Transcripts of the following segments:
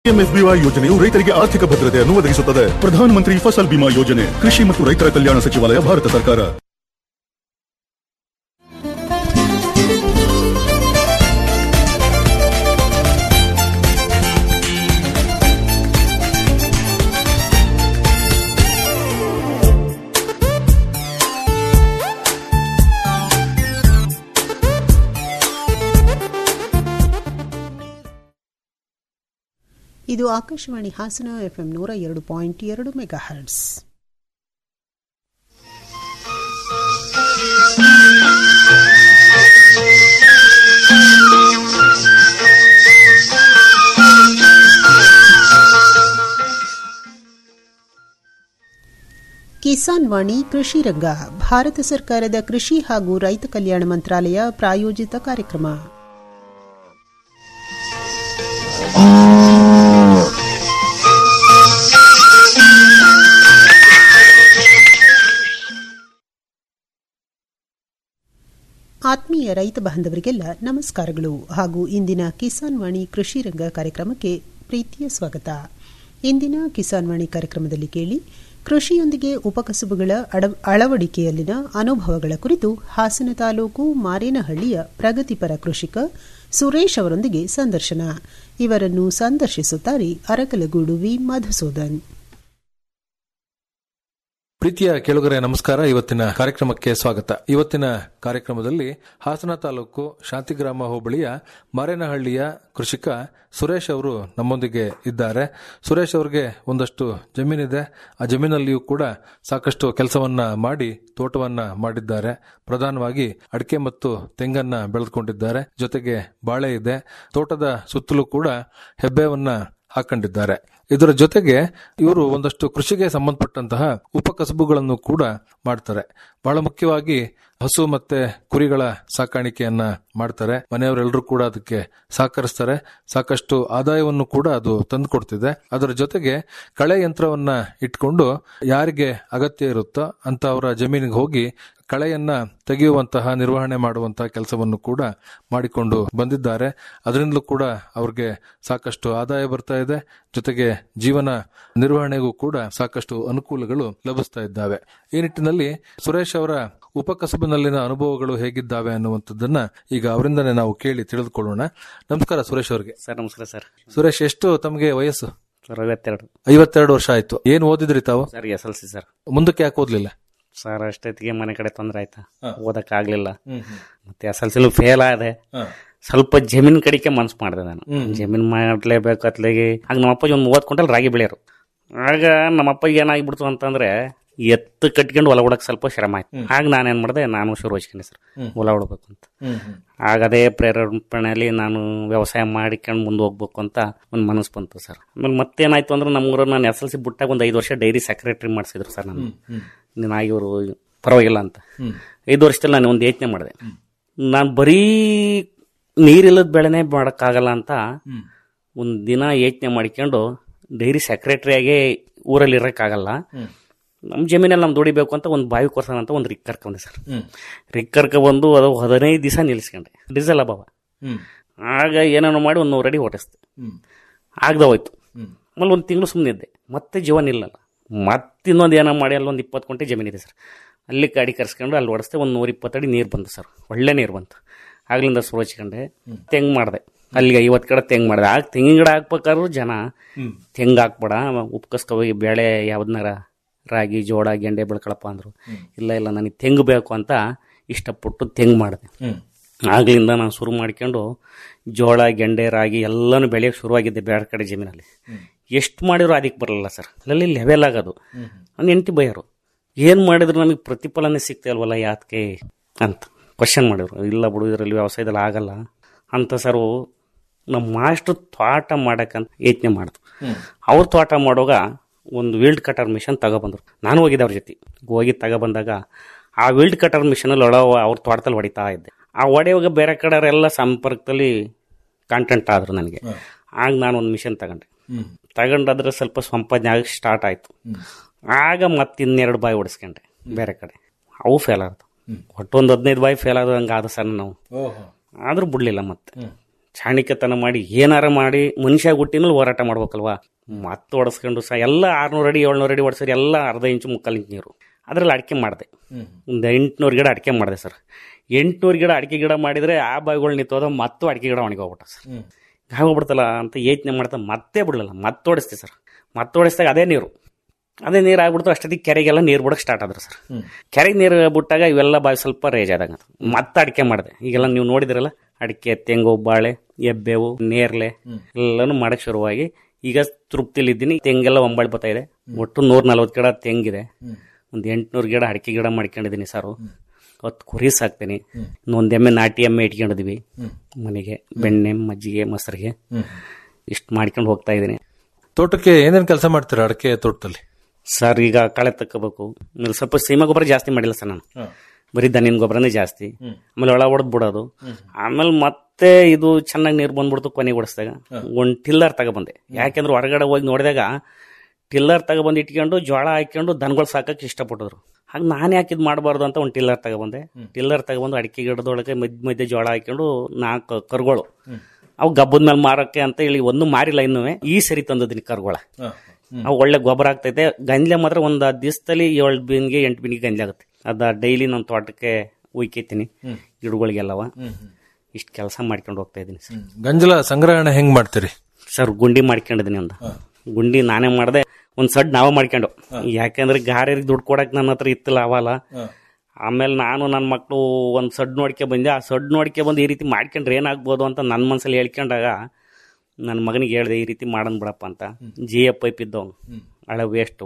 ಎಂಎಸ್ಬಿವೈ ಯೋಜನೆಯು ರೈತರಿಗೆ ಆರ್ಥಿಕ ಭದ್ರತೆಯನ್ನು ಒದಗಿಸುತ್ತದೆ ಪ್ರಧಾನಮಂತ್ರಿ ಫಸಲ್ ಬಿಮಾ ಯೋಜನೆ ಕೃಷಿ ಮತ್ತು ರೈತರ ಕಲ್ಯಾಣ ಸಚಿವಾಲಯ ಭಾರತ ಸರ್ಕಾರ ಇದು ಆಕಾಶವಾಣಿ ಹಾಸನ ಎಫ್ಎಂ ನೂರ ಎರಡು ಪಾಯಿಂಟ್ ಎರಡು ಮೆಗಾ ಹರ್ಟ್ಸ್ ಕಿಸಾನ್ ವಾಣಿ ಕೃಷಿ ರಂಗ ಭಾರತ ಸರ್ಕಾರದ ಕೃಷಿ ಹಾಗೂ ರೈತ ಕಲ್ಯಾಣ ಮಂತ್ರಾಲಯ ಪ್ರಾಯೋಜಿತ ಕಾರ್ಯಕ್ರಮ ಆತ್ಮೀಯ ರೈತ ಬಾಂಧವರಿಗೆಲ್ಲ ನಮಸ್ಕಾರಗಳು ಹಾಗೂ ಇಂದಿನ ಕಿಸಾನ್ ವಾಣಿ ಕೃಷಿ ರಂಗ ಕಾರ್ಯಕ್ರಮಕ್ಕೆ ಪ್ರೀತಿಯ ಸ್ವಾಗತ ಇಂದಿನ ಕಿಸಾನ್ ವಾಣಿ ಕಾರ್ಯಕ್ರಮದಲ್ಲಿ ಕೇಳಿ ಕೃಷಿಯೊಂದಿಗೆ ಉಪಕಸುಬುಗಳ ಅಳವಡಿಕೆಯಲ್ಲಿನ ಅನುಭವಗಳ ಕುರಿತು ಹಾಸನ ತಾಲೂಕು ಮಾರೇನಹಳ್ಳಿಯ ಪ್ರಗತಿಪರ ಕೃಷಿಕ ಸುರೇಶ್ ಅವರೊಂದಿಗೆ ಸಂದರ್ಶನ ಇವರನ್ನು ಸಂದರ್ಶಿಸುತ್ತಾರೆ ಅರಕಲಗೂಡು ವಿ ಮಧುಸೂದನ್ ಪ್ರೀತಿಯ ಕೇಳುಗರೆ ನಮಸ್ಕಾರ ಇವತ್ತಿನ ಕಾರ್ಯಕ್ರಮಕ್ಕೆ ಸ್ವಾಗತ ಇವತ್ತಿನ ಕಾರ್ಯಕ್ರಮದಲ್ಲಿ ಹಾಸನ ತಾಲೂಕು ಶಾಂತಿಗ್ರಾಮ ಹೋಬಳಿಯ ಮಾರೇನಹಳ್ಳಿಯ ಕೃಷಿಕ ಸುರೇಶ್ ಅವರು ನಮ್ಮೊಂದಿಗೆ ಇದ್ದಾರೆ ಸುರೇಶ್ ಅವರಿಗೆ ಒಂದಷ್ಟು ಜಮೀನಿದೆ ಆ ಜಮೀನಲ್ಲಿಯೂ ಕೂಡ ಸಾಕಷ್ಟು ಕೆಲಸವನ್ನ ಮಾಡಿ ತೋಟವನ್ನ ಮಾಡಿದ್ದಾರೆ ಪ್ರಧಾನವಾಗಿ ಅಡಿಕೆ ಮತ್ತು ತೆಂಗನ್ನ ಬೆಳೆದುಕೊಂಡಿದ್ದಾರೆ ಜೊತೆಗೆ ಬಾಳೆ ಇದೆ ತೋಟದ ಸುತ್ತಲೂ ಕೂಡ ಹೆಬ್ಬೆವನ್ನ ಹಾಕೊಂಡಿದ್ದಾರೆ ಇದರ ಜೊತೆಗೆ ಇವರು ಒಂದಷ್ಟು ಕೃಷಿಗೆ ಸಂಬಂಧಪಟ್ಟಂತಹ ಉಪಕಸಬುಗಳನ್ನು ಕೂಡ ಮಾಡ್ತಾರೆ ಬಹಳ ಮುಖ್ಯವಾಗಿ ಹಸು ಮತ್ತೆ ಕುರಿಗಳ ಸಾಕಾಣಿಕೆಯನ್ನ ಮಾಡ್ತಾರೆ ಮನೆಯವರೆಲ್ಲರೂ ಕೂಡ ಅದಕ್ಕೆ ಸಹಕರಿಸ್ತಾರೆ ಸಾಕಷ್ಟು ಆದಾಯವನ್ನು ಕೂಡ ಅದು ತಂದುಕೊಡ್ತಿದೆ ಅದರ ಜೊತೆಗೆ ಕಳೆ ಯಂತ್ರವನ್ನ ಇಟ್ಕೊಂಡು ಯಾರಿಗೆ ಅಗತ್ಯ ಇರುತ್ತೋ ಅಂತ ಅವರ ಜಮೀನಿಗೆ ಹೋಗಿ ಕಳೆಯನ್ನ ತೆಗೆಯುವಂತಹ ನಿರ್ವಹಣೆ ಮಾಡುವಂತಹ ಕೆಲಸವನ್ನು ಕೂಡ ಮಾಡಿಕೊಂಡು ಬಂದಿದ್ದಾರೆ ಅದರಿಂದಲೂ ಕೂಡ ಅವ್ರಿಗೆ ಸಾಕಷ್ಟು ಆದಾಯ ಬರ್ತಾ ಇದೆ ಜೊತೆಗೆ ಜೀವನ ನಿರ್ವಹಣೆಗೂ ಕೂಡ ಸಾಕಷ್ಟು ಅನುಕೂಲಗಳು ಲಭಿಸ್ತಾ ಇದ್ದಾವೆ ಈ ನಿಟ್ಟಿನಲ್ಲಿ ಸುರೇಶ್ ಅವರ ಉಪಕಸಬಿನಲ್ಲಿನ ಅನುಭವಗಳು ಹೇಗಿದ್ದಾವೆ ಅನ್ನುವಂಥದ್ದನ್ನ ಈಗ ಅವರಿಂದನೇ ನಾವು ಕೇಳಿ ತಿಳಿದುಕೊಳ್ಳೋಣ ನಮಸ್ಕಾರ ಸುರೇಶ್ ಅವರಿಗೆ ಸರ್ ನಮಸ್ಕಾರ ಸರ್ ಸುರೇಶ್ ಎಷ್ಟು ತಮಗೆ ವಯಸ್ಸು ಸರ್ ಐವತ್ತೆರಡು ಐವತ್ತೆರಡು ವರ್ಷ ಆಯ್ತು ಏನ್ ಓದಿದ್ರಿ ತಾವು sir S L C sir ಮುಂದಕ್ಕೆ ಯಾಕೆ ಓದ್ಲಿಲ್ಲ ಸರ್ ಅಷ್ಟೊತ್ತಿಗೆ ಮನೆ ಕಡೆ ತೊಂದರೆ ಆಯ್ತಾ ಓದಕ್ ಆಗ್ಲಿಲ್ಲ ಮತ್ತೆ ಎಸ್ ಎಲ್ ಸಿಲು ಫೇಲ್ ಆದೆ ಸ್ವಲ್ಪ ಜಮೀನ್ ಕಡೆಗೆ ಮನ್ಸು ಮಾಡಿದೆ ನಾನು ಜಮೀನ್ ಮಾಡ್ಲೇಬೇಕು ಅತ್ಲೆಗೆ ಆಗ ನಮ್ಮ ಅಪ್ಪಾಜಿ ಒಂದು ಮೂವತ್ತು ಕ್ವಿಂಟಲ್ ರಾಗಿ ಬೆಳೆಯೋರು ಆಗ ನಮ್ಮ ಅಪ್ಪಗೆ ಏನಾಗ್ಬಿಡ್ತು ಅಂತಂದ್ರೆ ಎತ್ತು ಕಟ್ಕೊಂಡು ಹೊಲ ಹೊಡಕ್ ಸ್ವಲ್ಪ ಶ್ರಮ ಆಯ್ತು ಆಗ ನಾನೇನ್ ಮಾಡಿದೆ ನಾನು ಶುರು ಹಚ್ಕೊಂಡೆ ಸರ್ ಹೊಲ ಹೊಡ್ಬೇಕು ಅಂತ ಆಗ ಅದೇ ಪ್ರೇರೇಪಣೆಯಲ್ಲಿ ನಾನು ವ್ಯವಸಾಯ ಮಾಡಿಕೊಂಡು ಮುಂದೆ ಹೋಗ್ಬೇಕು ಅಂತ ಒಂದು ಮನಸ್ಸು ಬಂತು ಸರ್ ಆಮೇಲೆ ಮತ್ತೇನಾಯ್ತು ಅಂದ್ರೆ ನಮ್ಮೂರ ನಾನು ಎಸ್ ಎಲ್ ಸಿ ಬಿಟ್ಟಾಗ ಒಂದು ಐದು ವರ್ಷ ಡೈರಿ ಸೆಕ್ರೆಟರಿ ಮಾಡಿಸಿದ್ರು ಸರ್ ನಾನು ನೀನು ಇವರು ಪರವಾಗಿಲ್ಲ ಅಂತ ಐದು ವರ್ಷದಲ್ಲಿ ನಾನು ಒಂದು ಯೋಚನೆ ಮಾಡಿದೆ ನಾನು ಬರೀ ನೀರಿಲ್ಲದ ಬೆಳೆನೇ ಮಾಡೋಕ್ಕಾಗಲ್ಲ ಅಂತ ಒಂದು ದಿನ ಯೋಚನೆ ಮಾಡ್ಕೊಂಡು ಡೈರಿ ಸೆಕ್ರೆಟರಿಯಾಗೆ ಊರಲ್ಲಿ ಇರೋಕ್ಕಾಗಲ್ಲ ನಮ್ಮ ಜಮೀನಲ್ಲಿ ನಮ್ಗೆ ದುಡಿಬೇಕು ಅಂತ ಒಂದು ಬಾವಿ ಕೊರ್ಸೋಣ ಅಂತ ಒಂದು ರಿಕ್ ಕರ್ಕೊಂಡೆ ಸರ್ ರಿಕ್ ಕರ್ಕೊ ಬಂದು ಅದು ಹದಿನೈದು ದಿವಸ ನಿಲ್ಲಿಸ್ಕೊಂಡೆ ಡೀಸೆಲ್ ಅಭಾವ ಆಗ ಏನೇನೋ ಮಾಡಿ ಒಂದು ನೂರು ಅಡಿ ಓಡಿಸ್ದೆ ಆಗದ ಹೋಯ್ತು ಆಮೇಲೆ ಒಂದು ತಿಂಗಳು ಸುಮ್ಮನೆ ಇದ್ದೆ ಮತ್ತೆ ಜೀವನ ಇಲ್ಲಲ್ಲ ಮತ್ತೆ ಇನ್ನೊಂದು ಏನೋ ಮಾಡಿ ಅಲ್ಲಿ ಒಂದು ಇಪ್ಪತ್ತು ಗಂಟೆ ಜಮೀನಿದೆ ಸರ್ ಅಲ್ಲಿ ಗಾಡಿ ಕರ್ಸ್ಕೊಂಡು ಅಲ್ಲಿ ಓಡಿಸ್ದೆ ಒಂದು ನೂರ ಇಪ್ಪತ್ತಡಿ ನೀರು ಬಂತು ಸರ್ ಒಳ್ಳೆ ನೀರು ಬಂತು ಆಗ್ಲಿಂದ ಸುರು ಹಚ್ಕೊಂಡೆ ತೆಂಗು ಮಾಡಿದೆ ಅಲ್ಲಿಗೆ ಐವತ್ತು ಕಡೆ ತೆಂಗು ಮಾಡಿದೆ ಆಗ ತೆಂಗಿನ ಗಿಡ ಹಾಕ್ಬೇಕಾದ್ರೂ ಜನ ತೆಂಗು ಹಾಕ್ಬೇಡ ಉಪ್ಕಸ್ಕೋಗಿ ಬೇಳೆ ಯಾವ್ದನ್ನಾರ ರಾಗಿ ಜೋಳ ಗೆಂಡೆ ಬೆಳ್ಕೊಳಪ್ಪ ಅಂದರು ಇಲ್ಲ ಇಲ್ಲ ನನಗೆ ತೆಂಗು ಬೇಕು ಅಂತ ಇಷ್ಟಪಟ್ಟು ತೆಂಗು ಮಾಡಿದೆ ಆಗ್ಲಿಂದ ನಾನು ಶುರು ಮಾಡ್ಕೊಂಡು ಜೋಳ ಗೆಂಡೆ ರಾಗಿ ಎಲ್ಲನೂ ಬೆಳೆಯೋಕೆ ಶುರುವಾಗಿದ್ದೆ ಬೇರೆ ಕಡೆ ಜಮೀನಲ್ಲಿ ಎಷ್ಟು ಮಾಡಿದ್ರು ಅದಕ್ಕೆ ಬರಲ್ಲ ಸರ್ ಅಲ್ಲಿ ಲೆವೆಲ್ ಆಗೋದು ನನ್ನ ಹೆಂಡತಿ ಬೈಯರು ಏನು ಮಾಡಿದ್ರು ನಮಗೆ ಪ್ರತಿಫಲನೇ ಸಿಗ್ತಾ ಇಲ್ವಲ್ಲ ಯಾತಕ್ಕೆ ಅಂತ ಕ್ವಶನ್ ಮಾಡಿದ್ರು ಇಲ್ಲ ಬಿಡು ಇದರಲ್ಲಿ ವ್ಯವಸಾಯದಲ್ಲಿ ಆಗಲ್ಲ ಅಂತ ಸರ್ ನಮ್ಮ ಮಾಸ್ಟ್ರು ತೋಟ ಮಾಡಕ್ಕಂತ ಯೋಚನೆ ಮಾಡಿದ್ರು ಅವ್ರು ತೋಟ ಮಾಡುವಾಗ ಒಂದು ವೀಲ್ಡ್ ಕಟರ್ ಮಿಷನ್ ತಗೊಬಂದ್ರು ನಾನು ಹೋಗಿದ್ದೆ ಅವ್ರ ಜೊತೆ ಹೋಗಿ ತಗೊಬಂದಾಗ ಆ ವೀಲ್ಡ್ ಕಟರ್ ಮಿಷನಲ್ಲಿ ಒಳ ಅವ್ರ ತೋಟದಲ್ಲಿ ಹೊಡಿತಾ ಇದ್ದೆ ಆ ಹೊಡೆಯುವಾಗ ಬೇರೆ ಕಡೆಯವರೆಲ್ಲ ಸಂಪರ್ಕದಲ್ಲಿ ಕಾಂಟೆಂಟ್ ಆದ್ರು ನನಗೆ ಆಗ ನಾನು ಒಂದು ಮಿಷನ್ ತಗೊಂಡೆ ತಗೊಂಡಾದ್ರೆ ಸ್ವಲ್ಪ ಸಂಪಾದನೆ ಆಗಿ ಸ್ಟಾರ್ಟ್ ಆಯ್ತು ಆಗ ಮತ್ತೆ ಇನ್ನೆರಡು ಬಾಯಿ ಹೊಡಿಸ್ಕೊಂಡೆ ಬೇರೆ ಕಡೆ ಅವು ಫೇಲ್ ಆಯ್ತು ಒಟ್ಟು ಒಂದು ಹದಿನೈದು ಬಾಯಿ ಫೇಲ್ ಆದ ಹಂಗೆ ಆದ ಸರ್ ನಾವು ಆದ್ರೂ ಬಿಡ್ಲಿಲ್ಲ ಮತ್ತೆ ಚಾಣಿಕ್ಯತನ ಮಾಡಿ ಏನಾರ ಮಾಡಿ ಮನುಷ್ಯ ಹುಟ್ಟಿನಲ್ಲಿ ಹೋರಾಟ ಮಾಡ್ಬೇಕಲ್ವಾ ಮತ್ತೆ ಹೊಡೆಸ್ಕೊಂಡು ಸಹ ಎಲ್ಲ ಆರ್ನೂರು ಅಡಿ ಏಳ್ನೂರು ಅಡಿ ಹೊಡ್ಸಿದ್ರೆ ಎಲ್ಲ ಅರ್ಧ ಇಂಚು ಮುಕ್ಕಾಲು ಇಂಚು ನೀರು ಅದ್ರಲ್ಲಿ ಅಡಿಕೆ ಮಾಡಿದೆ ಒಂದು ಎಂಟುನೂರು ಗಿಡ ಅಡಿಕೆ ಮಾಡಿದೆ ಸರ್ ಎಂಟುನೂರು ಗಿಡ ಅಡಿಕೆ ಗಿಡ ಮಾಡಿದರೆ ಆ ಬಾವಿಗಳು ನಿಂತೋದ ಮತ್ತು ಅಡಿಕೆ ಗಿಡ ಒಣಗೋಗ್ಬಿಟ್ಟ ಸರ್ ಆಗೋಗ್ಬಿಡ್ತಲ್ಲ ಅಂತ ಯೋಚನೆ ಮಾಡ್ತಾ ಮತ್ತೆ ಬಿಡಲಿಲ್ಲ ಮತ್ತೆ ಹೊಡಿಸ್ತೀವಿ ಸರ್ ಮತ್ತೆ ಹೊಡಿಸಿದಾಗ ಅದೇ ನೀರು ಅದೇ ನೀರು ಆಗ್ಬಿಡ್ತು ಅಷ್ಟೊತ್ತಿಗೆ ಕೆರೆಗೆಲ್ಲ ನೀರು ಬಿಡೋಕೆ ಸ್ಟಾರ್ಟ್ ಆದ್ರು ಸರ್ ಕೆರೆಗೆ ನೀರು ಬಿಟ್ಟಾಗ ಇವೆಲ್ಲ ಬಾವಿ ಸ್ವಲ್ಪ ರೇಜ್ ಆದಾಗ ಮತ್ತೆ ಅಡಿಕೆ ಮಾಡಿದೆ ಈಗೆಲ್ಲ ನೀವು ನೋಡಿದ್ರಲ್ಲ ಅಡಿಕೆ ತೆಂಗು ಬಾಳೆ ಎಬ್ಬೇವು ನೇರ್ಲೆ ಎಲ್ಲನೂ ಮಾಡಕ್ಕೆ ಶುರುವಾಗಿ ಈಗ ತೃಪ್ತಿಲಿದ್ದೀನಿ ತೆಂಗೆಲ್ಲ ಒಂಬಾಳಿ ಬರ್ತಾ ಇದೆ ಒಟ್ಟು ನೂರ ನಲ್ವತ್ತು ಗಿಡ ತೆಂಗಿದೆ ಒಂದು ಎಂಟುನೂರು ಗಿಡ ಅಡಿಕೆ ಗಿಡ ಮಾಡ್ಕೊಂಡಿದ್ದೀನಿ ಸರ್ ಹತ್ತು ಕುರಿ ಸಾಕ್ತೀನಿ ಇನ್ನೊಂದು ಎಮ್ಮೆ ನಾಟಿ ಎಮ್ಮೆ ಇಟ್ಕೊಂಡಿದ್ವಿ ಮನೆಗೆ ಬೆಣ್ಣೆ ಮಜ್ಜಿಗೆ ಮೊಸರಿಗೆ ಇಷ್ಟು ಮಾಡ್ಕೊಂಡು ಹೋಗ್ತಾ ಇದ್ದೀನಿ ತೋಟಕ್ಕೆ ಏನೇನ್ ಕೆಲಸ ಮಾಡ್ತೀರಾ ಅಡಕೆ ತೋಟದಲ್ಲಿ ಸರ್ ಈಗ ಕಳೆ ತಕ್ಕೋಬೇಕು ಆಮೇಲೆ ಸ್ವಲ್ಪ ಸೀಮೆ ಗೊಬ್ಬರ ಜಾಸ್ತಿ ಮಾಡಿಲ್ಲ ಸರ್ ನಾನು ಬರೀ ದನಿನ ಗೊಬ್ಬರನೇ ಜಾಸ್ತಿ ಆಮೇಲೆ ಒಳ ಹೊಡೆದ್ ಬಿಡೋದು ಆಮೇಲೆ ಮತ್ತೆ ಇದು ಚೆನ್ನಾಗಿ ನೀರು ಬಂದ್ಬಿಡ್ತು ಕೊನೆಗೆ ಹೊಡಿಸಿದಾಗ ಒಂದು ಟಿಲ್ಲರ್ ತಗೊಬಂದೆ ಯಾಕೆಂದ್ರೆ ಹೊರಗಡೆ ಹೋಗಿ ನೋಡಿದಾಗ ಟಿಲ್ಲರ್ ತಗೊಬಂದು ಇಟ್ಕೊಂಡು ಜೋಳ ಹಾಕ್ಕೊಂಡು ದನಗಳು ಸಾಕಕ್ಕೆ ಇಷ್ಟಪಟ್ಟಿದ್ರು ಹಾಗೆ ನಾನು ಯಾಕೆ ಇದು ಮಾಡಬಾರ್ದು ಅಂತ ಒಂದು ಟಿಲ್ಲರ್ ತಗೊಬಂದೆ ಟಿಲ್ಲರ್ ತಗೊಬಂದು ಅಡಿಕೆ ಗಿಡದೊಳಗೆ ಮಧ್ಯ ಮಧ್ಯೆ ಜೋಳ ಹಾಕ್ಕೊಂಡು ನಾಲ್ಕು ಕರುಗಳು ಅವು ಗಬ್ಬದ ಮೇಲೆ ಮಾರಕ್ಕೆ ಅಂತ ಹೇಳಿ ಒಂದು ಮಾರಿಲ್ಲ ಇನ್ನೂ ಈ ಸರಿ ತಂದದಿನಿ ಕರುಗಳ ಅವು ಒಳ್ಳೆ ಗೊಬ್ಬರ ಆಗ್ತೈತೆ ಗಂಜಲೆ ಮಾತ್ರ ಒಂದು ದಿವಸದಲ್ಲಿ ಏಳು ಬಿನ್ಗೆ ಎಂಟು ಬಿನ್ಗೆ ಗಂಜಲೆ ಆಗುತ್ತೆ ಅದ ಡೈಲಿ ನನ್ನ ತೋಟಕ್ಕೆ ಉಯ್ಕೈತೀನಿ ಗಿಡಗಳಿಗೆಲ್ಲವ ಇಷ್ಟು ಕೆಲಸ ಮಾಡ್ಕೊಂಡು ಹೋಗ್ತಾ ಇದ್ದೀನಿ ಸರ್ ಗಂಜಲ ಸಂಗ್ರಹಣೆ ಹೆಂಗ್ ಮಾಡ್ತೀರಿ ಸರ್ ಗುಂಡಿ ಮಾಡ್ಕೊಂಡಿದ್ದೀನಿ ಒಂದು ಗುಂಡಿ ನಾನೇ ಮಾಡಿದೆ ಒಂದು ಸಡ್ ನಾವೇ ಮಾಡ್ಕೊಂಡು ಯಾಕೆಂದ್ರೆ ಗಾರ್ಯರಿಗೆ ದುಡ್ಡು ಕೊಡಕ್ಕೆ ನನ್ನ ಹತ್ರ ಇತ್ತಿಲ್ಲ ಅವಲ್ಲ ಆಮೇಲೆ ನಾನು ನನ್ನ ಮಕ್ಕಳು ಒಂದು ಸಡ್ ನೋಡ್ಕೆ ಬಂದೆ ಆ ಸಡ್ ನೋಡ್ಕೆ ಬಂದು ಈ ರೀತಿ ಮಾಡ್ಕೊಂಡ್ರೆ ಏನಾಗ್ಬೋದು ಅಂತ ನನ್ನ ಮನಸ್ಸಲ್ಲಿ ಹೇಳ್ಕೊಂಡಾಗ ನನ್ನ ಮಗನಿಗೆ ಹೇಳಿದೆ ಈ ರೀತಿ ಮಾಡೋಣ ಬಿಡಪ್ಪ ಅಂತ ಜಿ ಎಫ್ ಪೈಪ್ ಇದ್ದವನು ಹಳೆ ವೇಸ್ಟು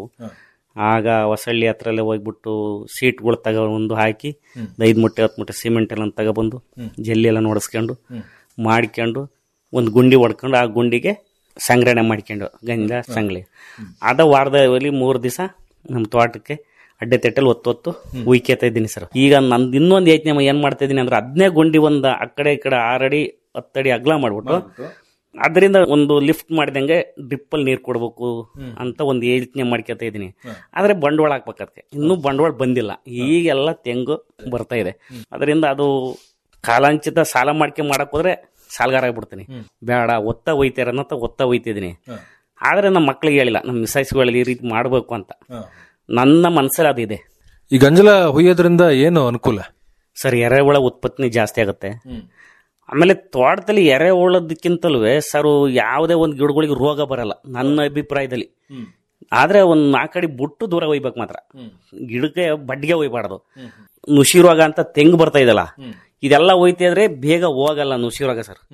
ಆಗ ಹೊಸಳ್ಳಿ ಹತ್ರಲ್ಲೇ ಹೋಗ್ಬಿಟ್ಟು ಸೀಟ್ಗಳು ತಗೊಂಡು ಹಾಕಿ ಐದು ಮುಟ್ಟೆ ಹತ್ತು ಮುಟ್ಟೆ ಸಿಮೆಂಟ್ ಎಲ್ಲ ತಗೊಬಂದು ಜಲ್ಲಿ ಎಲ್ಲ ನೋಡಿಸ್ಕೊಂಡು ಮಾಡ್ಕೊಂಡು ಒಂದು ಗುಂಡಿ ಹೊಡ್ಕೊಂಡು ಆ ಗುಂಡಿಗೆ ಸಂಗ್ರಹಣೆ ಮಾಡ್ಕೊಂಡು ಗಂಜ ಸಂಗ್ಲಿ ಅದ ವಾರದಲ್ಲಿ ಮೂರು ದಿವಸ ನಮ್ಮ ತೋಟಕ್ಕೆ ಅಡ್ಡೆ ತೆಟ್ಟಲ್ಲಿ ಒತ್ತೊತ್ತು ಉಯ್ಕೇತಾ ಇದ್ದೀನಿ ಸರ್ ಈಗ ನಂದು ಇನ್ನೊಂದು ಯೋಚನೆ ಏನ್ ಮಾಡ್ತಾ ಇದ್ದೀನಿ ಅಂದ್ರೆ ಹದಿನೇ ಗುಂಡಿ ಒಂದು ಆ ಕಡೆ ಈ ಕಡೆ ಆರಡಿ ಹತ್ತಡಿ ಅಗ್ಲ ಮಾಡ್ಬಿಟ್ಟು ಅದರಿಂದ ಒಂದು ಲಿಫ್ಟ್ ಮಾಡಿದಂಗೆ ಡ್ರಿಪ್ಪಲ್ಲಿ ನೀರು ಕೊಡ್ಬೇಕು ಅಂತ ಒಂದು ಯೋಚನೆ ಮಾಡ್ಕೊತಾ ಇದ್ದೀನಿ ಆದ್ರೆ ಬಂಡವಾಳ ಹಾಕ್ಬೇಕದಕ್ಕೆ ಇನ್ನೂ ಬಂಡವಾಳ ಬಂದಿಲ್ಲ ಈಗೆಲ್ಲ ತೆಂಗು ಬರ್ತಾ ಇದೆ ಅದರಿಂದ ಅದು ಕಾಲಾಂಚಿತ ಸಾಲ ಮಾಡ್ಕೆ ಮಾಡಕ್ ಹೋದ್ರೆ ಸಾಲಗಾರ ಆಗ್ಬಿಡ್ತೀನಿ ಬೇಡ ಒತ್ತ ಒಯ್ತಾರ ಅನ್ನೋ ಒತ್ತ ಒಯ್ತಿದ್ದೀನಿ ಆದ್ರೆ ನಮ್ಮ ಮಕ್ಳಿಗೆ ಹೇಳಿಲ್ಲ ನಮ್ಮ ಮಿಸೈಸ್ಗಳಲ್ಲಿ ಈ ರೀತಿ ಮಾಡಬೇಕು ಅಂತ ನನ್ನ ಮನಸ್ಸಲ್ಲಿ ಅದಿದೆ ಈ ಗಂಜಲ ಹುಯ್ಯೋದ್ರಿಂದ ಏನು ಅನುಕೂಲ ಸರ್ ಎರೆಹುಳ ಉತ್ಪತ್ತಿ ಜಾಸ್ತಿ ಆಗುತ್ತೆ ಆಮೇಲೆ ತೋಟದಲ್ಲಿ ಎರೆಹುಳದಕ್ಕಿಂತಲೂ ಸರ್ ಯಾವುದೇ ಒಂದು ಗಿಡಗಳಿಗೆ ರೋಗ ಬರಲ್ಲ ನನ್ನ ಅಭಿಪ್ರಾಯದಲ್ಲಿ ಆದ್ರೆ ಒಂದ್ ನಾಲ್ಕಡಿ ಬುಟ್ಟು ದೂರ ಒಯ್ಬೇಕು ಮಾತ್ರ ಗಿಡಕ್ಕೆ ಬಡ್ಗೆ ಒಯ್ಬಾರ್ದು ನುಸಿ ರೋಗ ಅಂತ ತೆಂಗು ಬರ್ತಾ ಇದಲ್ಲ ಇದೆಲ್ಲ ಒಯ್ತಿದ್ರೆ ಬೇಗ ಹೋಗಲ್ಲ ನುಸಿ ರೋಗ ಸರ್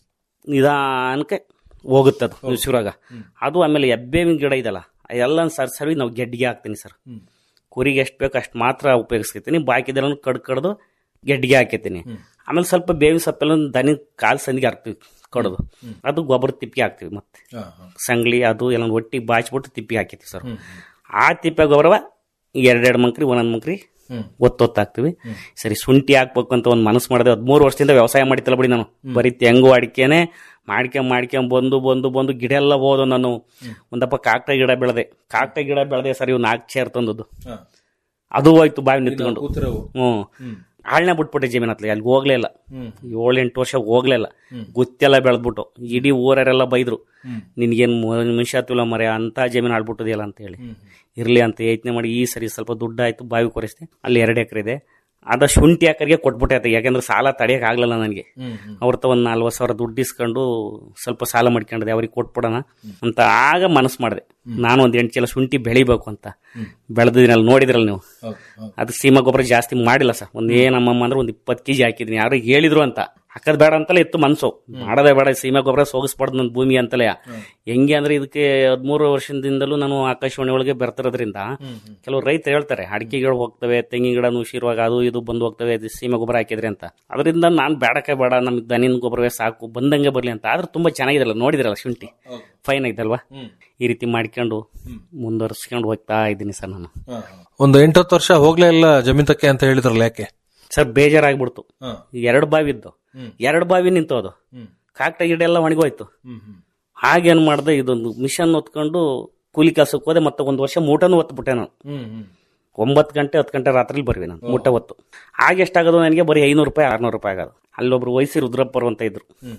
ನಿಧಾನಕ್ಕೆ ಹೋಗುತ್ತದು ನುಸಿ ರೋಗ ಅದು ಆಮೇಲೆ ಎಬ್ಬೇವಿನ ಗಿಡ ಇದಲ್ಲ ಎಲ್ಲ ಸರ್ ಸರ್ವಿ ನಾವು ಗೆಡ್ಡಿಗೆ ಹಾಕ್ತೀನಿ ಸರ್ ಕುರಿಗೆ ಎಷ್ಟು ಬೇಕು ಅಷ್ಟು ಮಾತ್ರ ಉಪಯೋಗಿಸ್ಕೊತೀನಿ ಬಾಕಿದೆಲ್ಲ ಕಡ್ ಕಡ್ದು ಗೆಡ್ಡಿಗೆ ಹಾಕಿರ್ತೀನಿ ಆಮೇಲೆ ಸ್ವಲ್ಪ ಬೇವಿನ ಸೊಪ್ಪೆಲ್ಲ ದನಿ ಕಾಲು ಸಂದಿಗೆ ಹಾಕ್ತೀವಿ ಕಡ್ದು ಅದು ಗೊಬ್ಬರ ತಿಪ್ಪಿ ಹಾಕ್ತೀವಿ ಮತ್ತೆ ಸಂಗ್ಲಿ ಅದು ಎಲ್ಲ ಒಟ್ಟಿಗೆ ಬಾಚ್ಬಿಟ್ಟು ತಿಪ್ಪಿ ಹಾಕಿರ್ತೀವಿ ಸರ್ ಆ ತಿಪ್ಪೆ ಗೊಬ್ಬರವ ಎರಡೆರಡು ಮಂಕ್ರಿ ಒಂದೊಂದು ಮಂಕ್ರಿ ಒತ್ತೊತ್ತು ಹಾಕ್ತಿವಿ ಸರಿ ಶುಂಠಿ ಹಾಕ್ಬೇಕು ಅಂತ ಒಂದು ಮನಸ್ಸು ಮಾಡಿದೆ ಹದಿಮೂರು ವರ್ಷದಿಂದ ವ್ಯವಸಾಯ ಮಾಡಿತ್ತಲ್ಲ ಬಿಡಿ ನಾನು ಬರೀ ತೆಂಗು ಅಡಿಕೆನೆ ಮಾಡ್ಕೊಂಡ್ ಮಾಡ್ಕೊಂಡ್ ಬಂದು ಬಂದು ಬಂದು ಗಿಡ ಎಲ್ಲ ಹೋದು ನಾನು ಒಂದಪ್ಪ ಕಾಕ್ಟ ಗಿಡ ಬೆಳೆದೆ ಕಾಕ್ಟ ಗಿಡ ಬೆಳೆದೆ ಸರ್ ಇವ್ ನಾಲ್ಕು ಚೇರ್ ತಂದದ್ದು ಅದು ಹೋಯ್ತು ಬಾವಿ ನಿಂತ್ಕೊಂಡು ಹ್ಮ್ ಆಳ್ನೆ ಬಿಟ್ಬಿಟ್ಟೆ ಜಮೀನ್ ಹತ್ಲಿ ಅಲ್ಲಿ ಹೋಗ್ಲೇ ಇಲ್ಲ ಏಳೆಂಟು ವರ್ಷ ಹೋಗ್ಲೇ ಇಲ್ಲ ಗುತ್ತೆಲ್ಲ ಬೆಳೆದ್ಬಿಟ್ಟು ಇಡೀ ಊರರೆಲ್ಲ ಬೈದ್ರು ನಿನ್ಗೇನ್ ಮನುಷ್ಯ ತುಲ ಮರೆ ಅಂತ ಜಮೀನು ಆಡ್ಬಿಟ್ಟದಿಲ್ಲ ಅಂತ ಹೇಳಿ ಇರ್ಲಿ ಅಂತ ಯೋಚನೆ ಮಾಡಿ ಈ ಸರಿ ಸ್ವಲ್ಪ ದುಡ್ಡು ಆಯ್ತು ಬಾವಿ ಕೊರಿಸ್ತೆ ಅಲ್ಲಿ ಎರಡು ಎಕರೆ ಇದೆ ಅದ ಶುಂಠಿ ಹಾಕರಿಗೆ ಕೊಟ್ಬಿಟ್ಟೆ ಆಯ್ತು ಯಾಕಂದ್ರೆ ಸಾಲ ತಡೆಯಕ್ ಆಗ್ಲಿಲ್ಲ ನನಗೆ ಅವ್ರ ಒಂದ್ ನಲ್ವತ್ತು ಸಾವಿರ ದುಡ್ಡು ಇಸ್ಕೊಂಡು ಸ್ವಲ್ಪ ಸಾಲ ಮಾಡ್ಕೊಂಡಿದೆ ಅವ್ರಿಗೆ ಕೊಟ್ಬಿಡೋಣ ಅಂತ ಆಗ ಮನಸ್ಸು ಮಾಡಿದೆ ನಾನು ಒಂದ್ ಎಂಟು ಚೀಲ ಶುಂಠಿ ಬೆಳಿಬೇಕು ಅಂತ ಬೆಳೆದಿದ್ದೀನಲ್ಲ ನೋಡಿದ್ರಲ್ಲ ನೀವು ಅದು ಸೀಮಾ ಗೊಬ್ಬರ ಜಾಸ್ತಿ ಮಾಡಿಲ್ಲ ಸರ್ ಒಂದ್ ಏನಮ್ಮಮ್ಮ ಅಂದ್ರೆ ಒಂದ್ ಇಪ್ಪತ್ತು ಕೆಜಿ ಹಾಕಿದೀನಿ ಯಾರು ಹೇಳಿದ್ರು ಅಂತ ಹಾಕದ್ ಬೇಡ ಅಂತಲೇ ಇತ್ತು ಮನ್ಸು ಮಾಡೋದೇ ಬೇಡ ಸೀಮಾ ಗೊಬ್ಬರ ಸೋಗಿಸ್ಬಾರ್ದು ನನ್ನ ಭೂಮಿ ಅಂತಲೇ ಹೆಂಗೆ ಅಂದ್ರೆ ಇದಕ್ಕೆ ಹದಿಮೂರು ವರ್ಷದಿಂದಲೂ ನಾನು ಆಕಾಶವಾಣಿ ಒಳಗೆ ಬರ್ತಿರೋದ್ರಿಂದ ಕೆಲವು ರೈತರು ಹೇಳ್ತಾರೆ ಅಡಿಕೆ ಗಿಡ ಹೋಗ್ತವೆ ತೆಂಗಿನ ಗಿಡ ನುಸಿರುವಾಗ ಅದು ಇದು ಬಂದು ಹೋಗ್ತವೆ ಇದು ಸೀಮೆ ಗೊಬ್ಬರ ಹಾಕಿದ್ರಿ ಅಂತ ಅದರಿಂದ ನಾನು ಬೇಡಕ್ಕೆ ಬೇಡ ನಮ್ಗೆ ದನಿನ ಗೊಬ್ಬರವೇ ಸಾಕು ಬಂದಂಗೆ ಬರ್ಲಿ ಅಂತ ಆದ್ರೆ ತುಂಬಾ ಚೆನ್ನಾಗಿದಲ್ಲ ನೋಡಿದ್ರಲ್ಲ ಶುಂಠಿ ಫೈನ್ ಐತಲ್ವಾ ಈ ರೀತಿ ಮಾಡ್ಕೊಂಡು ಮುಂದುವರ್ಸ್ಕೊಂಡು ಹೋಗ್ತಾ ಇದ್ದೀನಿ ಸರ್ ನಾನು ಒಂದು ಎಂಟತ್ತು ವರ್ಷ ಹೋಗ್ಲೇ ಇಲ್ಲ ಜಮೀನ್ ತಕ್ಕೆ ಅಂತ ಹೇಳಿದ್ರಲ್ಲ ಯಾಕೆ ಸರ್ ಬೇಜಾರಾಗ್ಬಿಡ್ತು ಎರಡು ಬಾವಿ ಇದ್ದು ಎರಡು ಬಾವಿ ನಿಂತೋದು ಕಾಕ್ಟ ಗಿಡ ಎಲ್ಲ ಒಣಗೋಯ್ತು ಹಾಗೇನ್ ಮಾಡ್ದೆ ಇದೊಂದು ಮಿಷನ್ ಹೊತ್ಕೊಂಡು ಕೂಲಿ ಕೆಲಸಕ್ಕೆ ಹೋದೆ ಮತ್ತೆ ಒಂದು ವರ್ಷ ಮೂಟನೂ ಹೊತ್ಬಿಟ್ಟೆ ನಾನು ಒಂಬತ್ತು ಗಂಟೆ ಹತ್ತು ಗಂಟೆ ರಾತ್ರಿ ಬರ್ವಿ ನಾನು ಮುಟ್ಟ ಹೊತ್ತು ಆಗ ಎಷ್ಟಾಗೋದು ನನಗೆ ಬರೀ ಐನೂರು ರೂಪಾಯಿ ಆರ್ನೂರು ರೂಪಾಯಿ ಆಗೋದು ಅಲ್ಲೊಬ್ರು ವಯಸ್ಸಿ ರುದ್ರಪ್ಪರು ಅಂತ ಇದ್ರು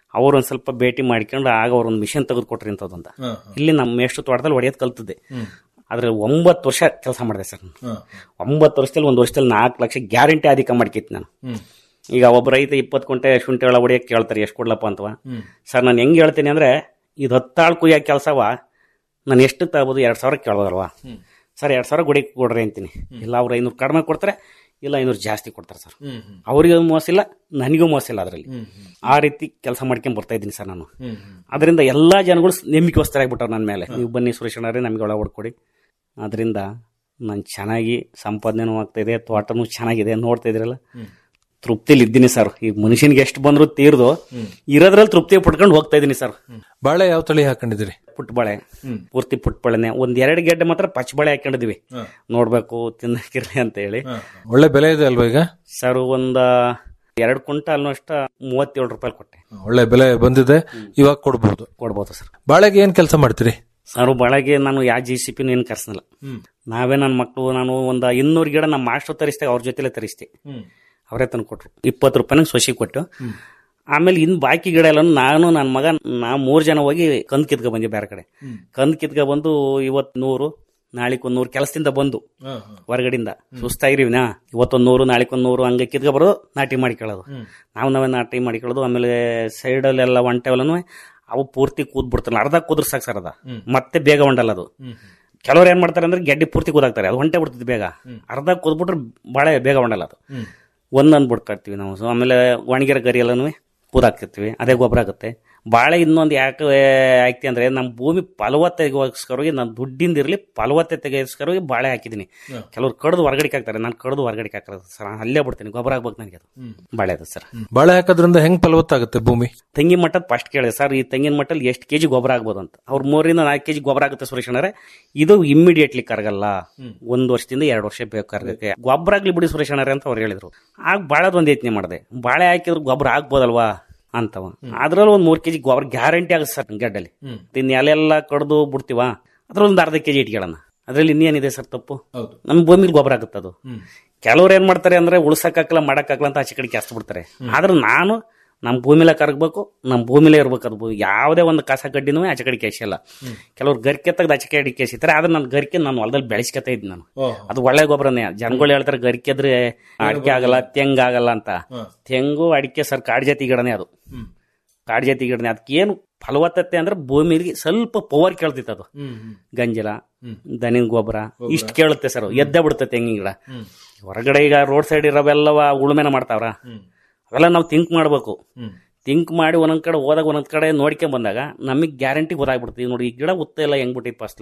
ಅವ್ರು ಒಂದ್ ಸ್ವಲ್ಪ ಭೇಟಿ ಮಾಡ್ಕೊಂಡು ಆಗ ಅವ್ರ ಒಂದು ಮಿಷನ್ ತೆಗೆದು ಕೊಟ್ರಿ ಅಂತದಂತ ಇಲ್ಲಿ ನಮ್ಮ ಎಷ್ಟು ತೋಟದಲ್ಲಿ ಹೊಡೆಯೋದು ಕಲ್ತಿದ್ದೆ ಅದ್ರಲ್ಲಿ ಒಂಬತ್ತು ವರ್ಷ ಕೆಲಸ ಮಾಡಿದೆ ಸರ್ ನಾನು ಒಂಬತ್ತು ವರ್ಷದಲ್ಲಿ ಒಂದು ವರ್ಷದಲ್ಲಿ ನಾಲ್ಕು ಲಕ್ಷ ಗ್ಯಾರಂಟಿ ಅಧಿಕ ಮಾಡ್ಕಿತ್ತು ನಾನು ಈಗ ಒಬ್ಬ ರೈತ ಇಪ್ಪತ್ತು ಕುಂಟೆ ಶುಂಠಿ ಒಳ ಹೊಡಿಯಕ್ಕೆ ಕೇಳ್ತಾರೆ ಎಷ್ಟು ಕೊಡ್ಲಪ್ಪ ಅಂತವ ಸರ್ ನಾನು ಹೆಂಗೆ ಹೇಳ್ತೀನಿ ಅಂದ್ರೆ ಇದು ಹತ್ತಾಳು ಕುಯ್ಯೋ ಕೆಲಸವ ನಾನು ಎಷ್ಟು ತಗೋಬೋದು ಎರಡು ಸಾವಿರ ಕೇಳೋದಲ್ವಾ ಸರ್ ಎರಡು ಸಾವಿರ ಗುಡಿ ಕೊಡ್ರಿ ಅಂತೀನಿ ಇಲ್ಲ ಅವ್ರು ಐನೂರು ಕಡಿಮೆ ಕೊಡ್ತಾರೆ ಇಲ್ಲ ಐನೂರು ಜಾಸ್ತಿ ಕೊಡ್ತಾರೆ ಸರ್ ಅವರಿಗೂ ಮೋಸ ಇಲ್ಲ ನನಗೂ ಮೋಸ ಇಲ್ಲ ಅದರಲ್ಲಿ ಆ ರೀತಿ ಕೆಲಸ ಮಾಡ್ಕೊಂಡ್ ಬರ್ತಾ ಇದ್ದೀನಿ ಸರ್ ನಾನು ಅದರಿಂದ ಎಲ್ಲಾ ಜನಗಳು ನಂಬಿಕೆವಸ್ತರ ಆಗ್ಬಿಟ್ಟವ್ರು ನನ್ನ ಮೇಲೆ ನೀವು ಬನ್ನಿ ಸುರೇಶ್ ಅಣ್ಣರೇ ನಮಗೆ ಒಳ ಹೊಡ್ಕೊಡಿ ಅದರಿಂದ ನಾನು ಚೆನ್ನಾಗಿ ಸಂಪಾದನೆನೂ ಆಗ್ತಾ ಇದೆ ತೋಟನೂ ಚೆನ್ನಾಗಿದೆ ನೋಡ್ತಾ ಇದ್ರಲ್ಲ ತೃಪ್ತಿಲಿ ಇದ್ದೀನಿ ಸರ್ ಈ ಮನುಷ್ಯನಿಗೆ ಎಷ್ಟು ಬಂದ್ರು ತೀರ್ದು ಇರೋದ್ರಲ್ಲಿ ತೃಪ್ತಿ ಪಡ್ಕೊಂಡು ಹೋಗ್ತಾ ಇದ್ದೀನಿ ಸರ್ ಬಾಳೆ ಯಾವ ತಳಿ ಹಾಕೊಂಡಿದ್ದೀರಿ ಪುಟ್ಟ ಬಾಳೆ ಪೂರ್ತಿ ಪುಟ್ಟ ಬಾಳೆನೆ ಒಂದ್ ಎರಡು ಗೆಡ್ಡೆ ಮಾತ್ರ ಪಚ್ಚ ಬಾಳೆ ಹಾಕೊಂಡಿದೀವಿ ನೋಡ್ಬೇಕು ತಿನ್ನಕ್ಕಿರ್ಲಿ ಅಂತ ಹೇಳಿ ಒಳ್ಳೆ ಬೆಲೆ ಇದೆ ಅಲ್ವಾ ಈಗ ಸರ್ ಒಂದ ಎರಡು ಕ್ವಿಂಟಾಲ್ ಅಷ್ಟ ಮೂವತ್ತೇಳು ರೂಪಾಯಿ ಕೊಟ್ಟೆ ಒಳ್ಳೆ ಬೆಲೆ ಬಂದಿದೆ ಇವಾಗ ಕೊಡ್ಬೋದು ಕೊಡ್ಬೋದು ಸರ್ ಬಾಳೆಗೆ ಏನ್ ಕೆಲಸ ಮಾಡ್ತೀರಿ ಸರ್ ಬಾಳೆಗೆ ನಾನು ಯಾವ ಜಿ ಸಿ ಪಿನೂ ಏನು ಕರ್ಸನಲ್ಲ ನಾವೇ ನನ್ನ ಮಕ್ಕಳು ನಾನು ಒಂದು ಇನ್ನೂರು ಗಿಡ ನಮ್ಮ ಮಾಸ್ಟರ್ ತರಿಸ್ತೆ ಅವ್ರ ಜೊತೆಲೆ ತರಿಸ್ತೆ ಅವರೇ ತಂದು ಕೊಟ್ರು ಇಪ್ಪತ್ತು ರೂಪಾಯಿನ ಸೊಸಿ ಕೊಟ್ಟು ಆಮೇಲೆ ಇನ್ ಬಾಕಿ ಗಿಡ ಎಲ್ಲ ನಾನು ನನ್ನ ಮಗ ನಾ ಮೂರ್ ಜನ ಹೋಗಿ ಕಂದ್ ಕಿತ್ಕೊ ಬಂದ್ವಿ ಬೇರೆ ಕಡೆ ಕಂದ್ ಕಿತ್ಕೊ ಬಂದು ಇವತ್ ನೂರು ನಾಳಿಕೊಂದ್ ನೂರು ಕೆಲಸದಿಂದ ಬಂದು ಹೊರಗಡೆಯಿಂದ ಸುಸ್ತಾಗಿರಿವಿ ನಾ ಇವತ್ತೊಂದ್ ನೂರು ನಾಳಿಕೊಂದ್ ನೂರು ಹಂಗೆ ಕಿತ್ಕೊ ಬರೋದು ನಾಟಿ ಮಾಡಿಕೊಳ್ಳೋದು ನಾವು ನಾವೇ ನಾಟಿ ಮಾಡಿಕೊಳ್ಳೋದು ಆಮೇಲೆ ಸೈಡಲ್ಲೆಲ್ಲ ಒಂಟೆವಲ್ಲೂ ಅವು ಪೂರ್ತಿ ಕೂದ್ ಬಿಡ್ತಾರಲ್ಲ ಅರ್ಧ ಕುದ್ರ ಸಾಕು ಸರ್ ಅದ ಮತ್ತೆ ಬೇಗ ಹೊಂಡಲ್ಲ ಅದು ಕೆಲವ್ರು ಏನ್ ಮಾಡ್ತಾರೆ ಅಂದ್ರೆ ಗೆಡ್ಡೆ ಪೂರ್ತಿ ಕೂದಾಕ್ತಾರೆ ಅದು ಹೊಂಟೆ ಬಿಡ್ತದೆ ಬೇಗ ಅರ್ಧ ಕೂದ್ಬಿಟ್ರೆ ಬಾಳೆ ಬೇಗ ಹೊಂಡಲ್ಲ ಅದು ಒಂದೊಂದು ಬಿಡ್ಕಾಡ್ತೀವಿ ನಾವು ಸೊ ಆಮೇಲೆ ಒಣಗಿರೋ ಗರಿ ಎಲ್ಲನೂ ಕೂದಾಕ್ತಿರ್ತೀವಿ ಅದೇ ಗೊಬ್ಬರ ಆಗುತ್ತೆ ಬಾಳೆ ಇನ್ನೊಂದು ಯಾಕೆ ಹಾಕ್ತಿ ಅಂದ್ರೆ ನಮ್ಮ ಭೂಮಿ ಫಲವತ್ತತೆಗೋಸ್ಕರವಾಗಿ ನಾನು ದುಡ್ಡಿಂದ ಇರಲಿ ಫಲವತ್ತತೆಗೋಸ್ಕರವಾಗಿ ಬಾಳೆ ಹಾಕಿದ್ದೀನಿ ಕೆಲವ್ರು ಕಡ್ದು ಹೊರಗಡೆ ಹಾಕ್ತಾರೆ ನಾನು ಕಡ್ದು ಹೊರಗಡೆ ಹಾಕೋದು ಸರ್ ಅಲ್ಲೇ ಬಿಡ್ತೀನಿ ಗೊಬ್ಬರ ಆಗ್ಬೇಕು ನನಗೆ ಅದು ಬಾಳೆ ಅದು ಸರ್ ಬಾಳೆ ಹಾಕೋದ್ರಿಂದ ಹೆಂಗ್ ಫಲವತ್ತಾಗುತ್ತೆ ಭೂಮಿ ತೆಂಗಿನ ಮಟ್ಟದ ಫಸ್ಟ್ ಕೇಳಿದೆ ಸರ್ ಈ ತೆಂಗಿನ ಮಟ್ಟಲ್ಲಿ ಎಷ್ಟು ಕೆಜಿ ಗೊಬ್ಬರ ಆಗ್ಬೋದು ಅಂತ ಅವ್ರು ಮೂರರಿಂದ ನಾಲ್ಕು ಕೆಜಿ ಗೊಬ್ಬರ ಆಗುತ್ತೆ ಸುರೇಶ್ ಅಣ್ಣರೇ ಇದು ಇಮ್ಮಿಡಿಯೇಟ್ಲಿ ಕರಗಲ್ಲ ಒಂದು ವರ್ಷದಿಂದ ಎರಡು ವರ್ಷ ಬೇಕು ಕರಗಕ್ಕೆ ಗೊಬ್ಬರ ಆಗ್ಲಿ ಬಿಡಿ ಸುರೇಶ್ ಅಣ್ಣರೇ ಅಂತ ಅವ್ರು ಹೇಳಿದ್ರು ಆಗ ಬಾಳೆದ ಒಂದು ಯತ್ನೆ ಮಾಡಿದೆ ಬಾಳೆ ಹಾಕಿದ್ರು ಗೊಬ್ಬರ ಆಗ್ಬೋದಲ್ವಾ ಅಂತವ ಅದ್ರಲ್ಲಿ ಒಂದ್ ಮೂರ್ ಕೆಜಿ ಗೊಬ್ಬರ ಗ್ಯಾರಂಟಿ ಆಗುತ್ತೆ ಸರ್ ಗಡ್ಡಲ್ಲಿ ಇನ್ನು ಎಲೆಲ್ಲ ಕಡ್ದು ಬಿಡ್ತೀವ ಅದ್ರಲ್ಲಿ ಒಂದು ಅರ್ಧ ಕೆಜಿ ಇಟ್ಕೊಳ್ಳೋಣ ಅದ್ರಲ್ಲಿ ಇನ್ನೇನಿದೆ ಸರ್ ತಪ್ಪು ನಮ್ಮ ಭೂಮಿಲಿ ಗೊಬ್ಬರ ಆಗುತ್ತೆ ಅದು ಕೆಲವ್ರು ಏನ್ ಮಾಡ್ತಾರೆ ಅಂದ್ರೆ ಉಳ್ಸಕ್ಕಾಗಲ್ಲ ಮಾಡಕ್ಕಾಗಲ್ಲ ಅಂತ ಆಚೆ ಕಡೆ ಜಾಸ್ತಿ ಬಿಡ್ತಾರೆ ಆದ್ರೆ ನಾನು ನಮ್ಮ ಭೂಮಿಲೇ ಕರಗಬೇಕು ನಮ್ಮ ಭೂಮಿಲೇ ಇರ್ಬೇಕು ಅದು ಭೂಮಿ. ಯಾವುದೇ ಒಂದು ಕಸ ಗಡ್ಡಿನೂ ಆಚೆ ಕಡೆ ಕೇಸಿಲ್ಲ ಕೆಲವ್ರು ಗರಿಕೆ ತೆಗ್ದು ಆಚೆ ಕಡೆ ಕೇಸಿರ್ತಾರೆ ಆದ್ರೆ ನನ್ನ ಗರಿಕೆ ನಾನು ಹೊಲದಲ್ಲಿ ಬೆಳೆಸ್ಕೊತಾ ಇದ್ದೀನಿ ನಾನು ಅದು ಒಳ್ಳೆ ಗೊಬ್ಬರನೇ ಜನಗಳು ಹೇಳ್ತಾರೆ ಗರಿಕೆ ಆದ್ರೆ ಅಡಿಕೆ ಆಗಲ್ಲ ತೆಂಗ್ ಆಗಲ್ಲ ಅಂತ ತೆಂಗು ಅಡಿಕೆ ಸರ್ ಕಾಡ್ಜಾತಿ ಗಿಡನೇ ಅದು ಕಾಡ್ಜಾತಿ ಗಿಡನೇ ಅದಕ್ಕೆ ಏನು ಫಲವತ್ತತೆ ಅಂದ್ರೆ ಭೂಮಿಗೆ ಸ್ವಲ್ಪ ಪವರ್ ಕೇಳ್ತಿತ್ತು ಅದು ಗಂಜಲ ದನಿನ ಗೊಬ್ಬರ ಇಷ್ಟು ಕೇಳುತ್ತೆ ಸರ್ ಎದ್ದ ಬಿಡುತ್ತೆ ತೆಂಗಿನ ಗಿಡ ಹೊರಗಡೆ ಈಗ ರೋಡ್ ಸೈಡ್ ಇರೋವೆಲ್ಲವ ಉಳುಮೆನ ಮಾಡ್ತಾವ್ರ ಅವೆಲ್ಲ ನಾವು ಥಿಂಕ್ ಮಾಡ್ಬೇಕು ಥಿಂಕ್ ಮಾಡಿ ಒಂದೊಂದ್ ಕಡೆ ಹೋದಾಗ ಒಂದೊಂದ್ ಕಡೆ ನೋಡ್ಕೊಂಡ್ ಬಂದಾಗ ನಮಗೆ ಗ್ಯಾರಂಟಿ ಗೊತ್ತಾಗ್ಬಿಡ್ತೀವಿ ನೋಡಿ ಈ ಗಿಡ ಉತ್ತ ಎಲ್ಲ ಹೆಂಗ್ ಬಿಟ್ಟಿತ್ತು ಫಸ್ಲ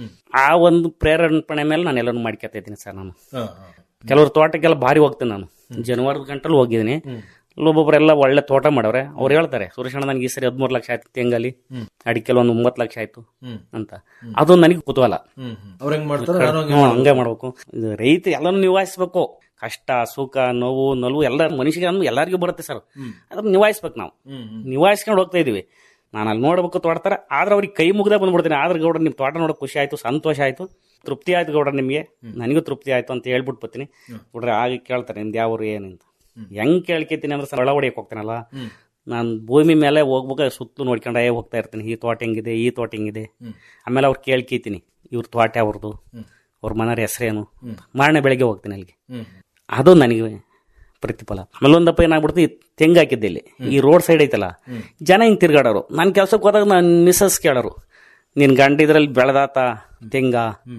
ಆ ಒಂದು ಪ್ರೇರಣೆ ಮೇಲೆ ನಾನು ಎಲ್ಲನೂ ಮಾಡ್ಕೊತಾ ಇದ್ದೀನಿ ಸರ್ ನಾನು ಕೆಲವ್ರ ತೋಟಕ್ಕೆಲ್ಲ ಭಾರಿ ಹೋಗ್ತೇನೆ ನಾನು ಜನವರಿ ಗಂಟಲು ಹೋಗಿದ್ದೀನಿ ಒಬ್ಬೊಬ್ಬರೆಲ್ಲ ಒಳ್ಳೆ ತೋಟ ಮಾಡವ್ರೆ ಅವ್ರು ಹೇಳ್ತಾರೆ ಸುರೇಶ್ ಅಣ್ಣ ನನಗೆ ಈ ಸರಿ ಹದಿಮೂರು ಲಕ್ಷ ಆಯ್ತು ತೆಂಗಲ್ಲಿ ಅಡಿಕೆಲ್ಲ ಒಂದು ಒಂಬತ್ತು ಲಕ್ಷ ಆಯ್ತು ಅಂತ ಅದು ನನಗೆ ಕುತೂಹಲ ಅವ್ರ ಹೆಂಗ್ ಮಾಡ್ತಾರೆ ಹ್ಮ್, ಹಂಗೆ ಮಾಡ್ಬೇಕು ಇದು ರೈತ ಎಲ್ಲಾನು ನಿವಾಯಿಸ್ಬೇಕು ಕಷ್ಟ ಸುಖ ನೋವು ನಲುವು ಎಲ್ಲ ಮನುಷ್ಯಗೆ ಅಂದ್ ಎಲ್ಲರಿಗೂ ಬರುತ್ತೆ ಸರ್ ಅದನ್ನ ನಿವಾಯಿಸ್ಬೇಕು ನಾವು ನಿವಾಯಿಸ್ಕೊಂಡು ಹೋಗ್ತಾ ಇದೀವಿ ನಾನು ಅಲ್ಲಿ ನೋಡ್ಬೇಕು ತೋಟತಾರ ಆದ್ರೆ ಅವ್ರಿಗೆ ಕೈ ಮುಗ್ದ ಬಂದ್ಬಿಡ್ತೀನಿ ಆದ್ರೆ ಗೌಡ್ರ ನಿಮ್ ತೋಟ ನೋಡಕ್ ಖುಷಿ ಆಯ್ತು ಸಂತೋಷ ಆಯ್ತು ತೃಪ್ತಿ ಆಯ್ತು ಗೌಡ್ರ ನಿಮ್ಗೆ ನನಗೂ ತೃಪ್ತಿ ಆಯ್ತು ಅಂತ ಹೇಳ್ಬಿಟ್ಟು ಬರ್ತೀನಿ ನೋಡ್ರಿ ಆಗ ಕೇಳ್ತಾರೆ ನಿಮ್ದು ಯಾವ ಊರು ಏನಂತ ಹೆಂಗ್ ಕೇಳ್ಕೇತೀನಿ ಅಂದ್ರೆ ಸರ್ ಒಳ ಹೊಡಿಯಕ್ ಹೋಗ್ತಾನಲ್ಲ ನಾನು ಭೂಮಿ ಮೇಲೆ ಹೋಗ್ಬೇಕು ಸುತ್ತಲೂ ನೋಡ್ಕೊಂಡೇ ಹೋಗ್ತಾ ಇರ್ತೀನಿ ಈ ತೋಟ ಹೆಂಗಿದೆ ಈ ತೋಟ ಹೆಂಗಿದೆ ಆಮೇಲೆ ಅವ್ರು ಕೇಳ್ಕೇತೀನಿ ಇವ್ರ ತೋಟ ಅವ್ರದ್ದು ಅವ್ರ ಮನೆಯವ್ರ ಹೆಸರೇನು ಮಾರನೇ ಬೆಳಗ್ಗೆ ಹೋಗ್ತೀನಿ ಅಲ್ಲಿಗೆ ಅದು ನನಗೆ ಪ್ರತಿಫಲ ಆಮೇಲೆ ಒಂದಪ್ಪ ಏನಾಗ್ಬಿಡ್ತು ಈ ತೆಂಗು ಹಾಕಿದ್ದೆ ಇಲ್ಲಿ ಈ ರೋಡ್ ಸೈಡ್ ಐತಲ್ಲ ಜನ ಹಿಂಗ್ ತಿರ್ಗಾಡೋರು ನನ್ನ ಕೆಲ್ಸಕ್ಕೆ ಹೋದಾಗ ನಾನು ಮಿಸ್ಸಸ್ ಕೇಳೋರು ನಿನ್ ಗಂಡ ಇದ್ರಲ್ಲಿ ಬೆಳೆದಾತ ತೆಂಗ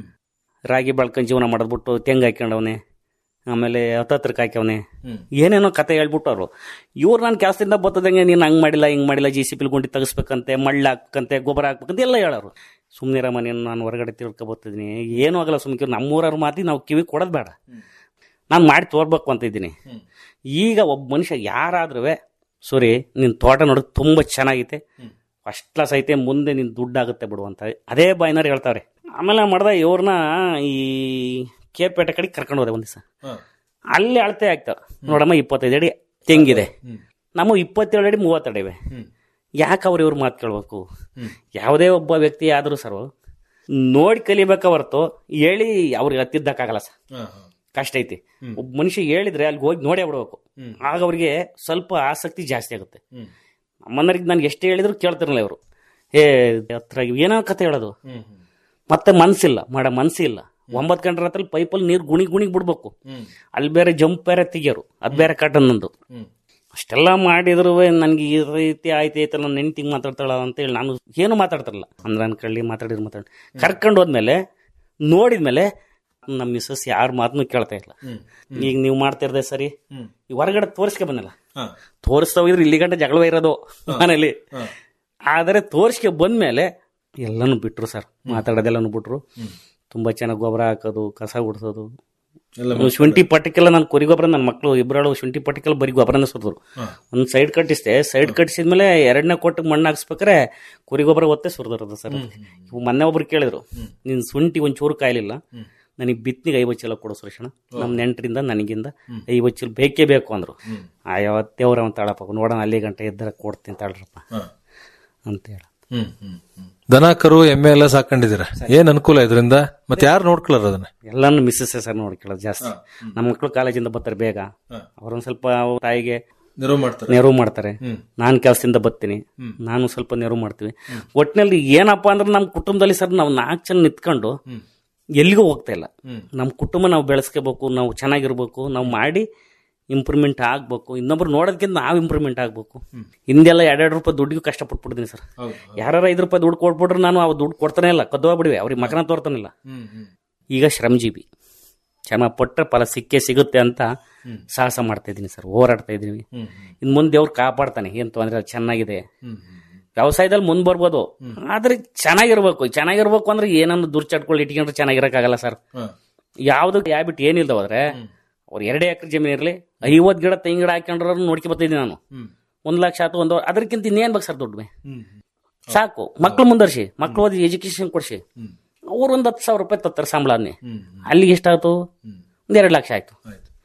ರಾಗಿ ಬೆಳ್ಕೊಂಡ್ ಜೀವನ ಮಾಡಿದ್ಬಿಟ್ಟು ತೆಂಗು ಹಾಕ್ಕೊಂಡವನೆ ಆಮೇಲೆ ಹತ್ತತ್ರಕ್ಕೆ ಹಾಕ್ಯವನೆ ಏನೇನೋ ಕತೆ ಹೇಳ್ಬಿಟ್ಟು ಅವರು ಇವ್ರು ನನ್ನ ಕೆಲಸದಿಂದ ಬರ್ತದಂಗೆ ನೀನು ಹಂಗ್ ಮಾಡಿಲ್ಲ ಹಿಂಗ್ ಮಾಡಿಲ್ಲ ಜಿ ಸಿ ಪಿಲ್ ಗುಂಡಿ ತೆಗಿಸ್ಬೇಕಂತೆ ಮಳ್ಳ ಹಾಕಂತೆ ಗೊಬ್ಬರ ಹಾಕ್ಬೇಕಂತ ಎಲ್ಲ ಹೇಳೋರು ಸುಮ್ಮನೆ ಮನೆ ನಾನು ಹೊರಗಡೆ ತಿಳ್ಕೊ ಬರ್ತಿದ್ದೀನಿ ಏನೂ ಆಗಲ್ಲ ಸುಮ್ಕೆ ನಮ್ಮೂರವ್ರ ಮಾತಿ ನಾವು ಕಿವಿ ಕೊಡೋದು ಬೇಡ ನಾನು ಮಾಡಿ ತೋರ್ಬೇಕು ಅಂತ ಇದ್ದೀನಿ ಈಗ ಒಬ್ಬ ಮನುಷ್ಯ ಯಾರಾದ್ರೂ ಸರಿ ನಿನ್ ತೋಟ ನೋಡೋದು ತುಂಬಾ ಚೆನ್ನಾಗೈತೆ ಫಸ್ಟ್ ಕ್ಲಾಸ್ ಐತೆ ಮುಂದೆ ನಿನ್ ದುಡ್ಡಾಗುತ್ತೆ ಬಿಡು ಅಂತ ಅದೇ ಬಾಯ್ನವ್ರು ಹೇಳ್ತಾವ್ರೆ ಆಮೇಲೆ ಮಾಡ್ದ ಇವ್ರನ್ನ ಈ ಕೇಪೇಟೆ ಕಡೆ ಕರ್ಕೊಂಡು ಹೋದೆ ಒಂದ್ ದಿವಸ ಅಲ್ಲಿ ಅಳತೆ ಆಗ್ತಾವ ನೋಡಮ್ಮ ಇಪ್ಪತ್ತೈದು ಅಡಿ ತೆಂಗಿದೆ ನಮ್ಮ ಇಪ್ಪತ್ತೇಳು ಅಡಿ ಮೂವತ್ತೆರಡು ಇವೆ ಯಾಕೆ ಅವ್ರು ಇವ್ರ ಮಾತು ಕೇಳ್ಬೇಕು ಯಾವುದೇ ಒಬ್ಬ ವ್ಯಕ್ತಿ ಆದ್ರೂ ಸರ್ ನೋಡಿ ಕಲಿಬೇಕ ಹೊರತು ಹೇಳಿ ಅವ್ರಿಗೆ ಹತ್ತಿದ್ದಕ್ಕಾಗಲ್ಲ ಸರ್ ಕಷ್ಟ ಐತಿ ಒಬ್ಬ ಮನುಷ್ಯ ಹೇಳಿದ್ರೆ ಅಲ್ಲಿ ಹೋಗಿ ನೋಡೇ ಬಿಡ್ಬೇಕು ಆಗ ಅವ್ರಿಗೆ ಸ್ವಲ್ಪ ಆಸಕ್ತಿ ಜಾಸ್ತಿ ಆಗುತ್ತೆ ನಮ್ಮನ್ನರಿಗೆ ನಾನು ಎಷ್ಟು ಹೇಳಿದ್ರು ಕೇಳ್ತಿರಲಿಲ್ಲ ಇವರು ಏ ಹತ್ರ ಏನೋ ಕತೆ ಹೇಳೋದು ಮತ್ತೆ ಮನ್ಸಿಲ್ಲ ಮಾಡ ಮನ್ಸಿಲ್ಲ ಒಂಬತ್ತು ಗಂಟೆ ರಾತ್ರಿ ಪೈಪಲ್ಲಿ ನೀರು ಗುಣಿ ಗುಣಿ ಬಿಡ್ಬೇಕು ಅಲ್ಲಿ ಬೇರೆ ಜಂಪ್ ಬೇರೆ ತೆಗಿಯೋರು ಅದು ಬೇರೆ ಕಾಟನ್ ನಂದು ಅಷ್ಟೆಲ್ಲ ಮಾಡಿದ್ರು ನನಗೆ ಈ ರೀತಿ ಆಯ್ತು ನನ್ನ ನೆಂಟಿಗೆ ಮಾತಾಡ್ತಾಳ ಅಂತೇಳಿ ನಾನು ಏನು ಮಾತಾಡ್ತಾರಲ್ಲ ಅಂದ್ರೆ ನನ್ನ ಕಳ್ಳಿ ಮಾತಾಡಿದ್ರು ಮಾತಾಡಿ ಕರ್ಕೊಂಡು ಹೋದ್ಮೇಲೆ ನೋಡಿದ್ಮೇಲೆ ನಮ್ಮ ಮಿಸ್ಸಸ್ ಯಾರ ಮಾತನ್ನು ಕೇಳ್ತಾ ಇಲ್ಲ ಈಗ ನೀವು ಮಾಡ್ತಾ ಇರ್ದೆ ಸರಿ ಈ ಹೊರಗಡೆ ತೋರಿಸ್ಕೆ ಬಂದಲ್ಲ ತೋರಿಸ್ತಾ ಹೋಗಿದ್ರೆ ಇಲ್ಲಿ ಗಂಟೆ ಜಗಳವೇ ಇರೋದು ಮನೇಲಿ ಆದರೆ ತೋರಿಸ್ಕೆ ಬಂದ್ಮೇಲೆ ಎಲ್ಲನೂ ಬಿಟ್ರು ಸರ್ ಮಾತಾಡೋದೆಲ್ಲನೂ ಬಿಟ್ರು ತುಂಬಾ ಚೆನ್ನಾಗಿ ಗೊಬ್ಬರ ಹಾಕೋದು ಕಸ ಗುಡಿಸೋದು ಶುಂಠಿ ಪಟ್ಟಿಕೆಲ್ಲ ನಾನು ಕುರಿ ಗೊಬ್ಬರ ನನ್ನ ಮಕ್ಕಳು ಇಬ್ಬರು ಶುಂಠಿ ಪಟ್ಟಿಕೆಲ್ಲ ಬರೀ ಗೊಬ್ಬರನೇ ಸುರಿದ್ರು ಒಂದು ಸೈಡ್ ಕಟ್ಟಿಸ್ದೆ ಸೈಡ್ ಕಟ್ಟಿಸಿದ್ಮೇಲೆ ಎರಡನೇ ಕೊಟ್ಟು ಮಣ್ಣು ಹಾಕ್ಸ್ಬೇಕಾರೆ ಕುರಿ ಗೊಬ್ಬರ ಒತ್ತೆ ಸುರಿದಿರೋದು ಸರ್ ಇವು ಮೊನ್ನೆ ಒಬ್ರು ಕೇಳಿದ್ರು ನಿನ್ ಶುಂಠಿ ಒಂದ್ ಚೂರು ಕಾಯಿಲಿಲ್ಲ ನನಗೆ ಬಿತ್ನಿಗೆ ಐವತ್ತು ಚೀಲ ಕೊಡು ಸುರೇಶಣ್ಣ ನಮ್ಮ ನೆಂಟರಿಂದ ನನಗಿಂದ ಐವತ್ತು ಚೀಲ ಬೇಕೇ ಬೇಕು ಅಂದ್ರು ಆ ಯಾವತ್ತೇವ್ರ ಅವನ್ ತಾಳಪ್ಪ ನೋಡೋಣ ಅಲ್ಲಿ ಗಂಟೆ ಇದ್ದರ ಕೊಡ್ತೀನಿ ತಾಳ್ರಪ್ಪ ಅಂತ ಹೇಳ ದನ ಕರು ಎಮ್ಮೆ ಎಲ್ಲ ಸಾಕೊಂಡಿದ್ದೀರಾ ಏನ್ ಅನುಕೂಲ ಇದರಿಂದ ಮತ್ತೆ ಯಾರು ನೋಡ್ಕೊಳ್ಳಾರ ಅದನ್ನ ಎಲ್ಲಾನು ಮಿಸ್ಸಸ್ ಸರ್ ನೋಡ್ಕೊಳ್ಳೋದು ಜಾಸ್ತಿ ನಮ್ಮ ಮಕ್ಕಳು ಕಾಲೇಜಿಂದ ಬರ್ತಾರೆ ಬೇಗ ಅವ್ರೊಂದ್ ಸ್ವಲ್ಪ ಅವ್ರ ತಾಯಿಗೆ ನೆರವು ಮಾಡ್ತಾರೆ ನೆರವು ಮಾಡ್ತಾರೆ ನಾನು ಕೆಲಸದಿಂದ ಬರ್ತೀನಿ ನಾನು ಸ್ವಲ್ಪ ನೆರವು ಮಾಡ್ತೀವಿ ಒಟ್ಟಿನಲ್ಲಿ ಏನಪ್ಪಾ ಅಂದ್ರೆ ನಮ್ಮ ಕುಟುಂಬದಲ್ಲಿ ಸರ್ ನಾವು ನಾಲ್ಕು ಜನ ನಿಂತ್ಕೊಂಡು ಎಲ್ಲಿಗೂ ಹೋಗ್ತಾ ಇಲ್ಲ ನಮ್ಮ ಕುಟುಂಬ ನಾವು ಬೆಳೆಸ್ಕೋಬೇಕು ನಾವು ಚೆನ್ನಾಗಿರ್ಬೇಕು ನಾವು ಮಾಡಿ ಇಂಪ್ರೂವ್ಮೆಂಟ್ ಆಗ್ಬೇಕು ಇನ್ನೊಬ್ರು ನೋಡೋದಕ್ಕಿಂತ ನಾವು ಇಂಪ್ರೂವ್ಮೆಂಟ್ ಆಗ್ಬೇಕು ಹಿಂದೆಲ್ಲ ಎರಡೆರಡು ರೂಪಾಯಿ ದುಡ್ಡಿಗೂ ಕಷ್ಟಪಟ್ಬಿಡ್ತೀನಿ ಸರ್ ಯಾರು ಐದು ರೂಪಾಯಿ ದುಡ್ಡು ಕೊಟ್ಬಿಟ್ರೆ ನಾನು ಆ ದುಡ್ಡು ಕೊಡ್ತಾನೆ ಇಲ್ಲ ಕದ್ದೋಗ್ಬಿಡಿವೆ ಅವ್ರಿಗೆ ಮಕನ ತೋರ್ತಾನಿಲ್ಲ ಈಗ ಶ್ರಮಜೀವಿ ಶ್ರಮ ಪಟ್ಟರೆ ಫಲ ಸಿಕ್ಕೇ ಸಿಗುತ್ತೆ ಅಂತ ಸಾಹಸ ಮಾಡ್ತಾ ಇದ್ದೀನಿ ಸರ್ ಹೋರಾಡ್ತಾ ಇದ್ದೀನಿ ಇನ್ ಮುಂದೆ ಅವ್ರು ಕಾಪಾಡ್ತಾನೆ ಏನ್ ತೊಂದ್ರೆ ಇಲ್ಲ, ಚೆನ್ನಾಗಿದೆ ವ್ಯವಸಾಯದಲ್ಲಿ ಮುಂದ್ ಬರ್ಬೋದು ಆದ್ರೆ ಚೆನ್ನಾಗಿರ್ಬೇಕು ಚೆನ್ನಾಗಿರ್ಬೇಕು ಅಂದ್ರೆ ಏನನ್ನು ದುರ್ಚಟ್ಕೊಂಡು ಇಟ್ಕೊಂಡ್ರೆ ಚೆನ್ನಾಗಿರಕ್ಕಾಗಲ್ಲ ಸರ್ ಯಾವ್ದಕ್ಕೆ ಹ್ಯಾಬಿಟ್ ಏನಿಲ್ದ ಹೋದ್ರೆ ಅವ್ರು ಎರಡೇ ಎಕರೆ ಜಮೀನು ಇರಲಿ ಐವತ್ತು ಗಿಡ ತೆಂಗಿನ ಗಿಡ ಹಾಕೊಂಡ್ರು ನೋಡ್ಕೊ ಬರ್ತಿದ್ದೀನಿ ನಾನು ಒಂದ್ ಲಕ್ಷ ಆತು ಒಂದು ಅದಕ್ಕಿಂತ ಇನ್ನೇನ್ ಬೇಕು ಸರ್ ದುಡ್ಡು ಸಾಕು ಮಕ್ಳು ಮುಂದರ್ಸಿ ಮಕ್ಳು ಓದಿ ಎಜುಕೇಶನ್ ಕೊಡ್ಸಿ ಅವ್ರು ಒಂದ್ ಹತ್ತು ಸಾವಿರ ರೂಪಾಯಿ ತತ್ತರ ಸಂಬಳ ಅನ್ನಿ ಅಲ್ಲಿಗೆ ಎಷ್ಟಾಯ್ತು ಒಂದ್ ಎರಡು ಲಕ್ಷ ಆಯ್ತು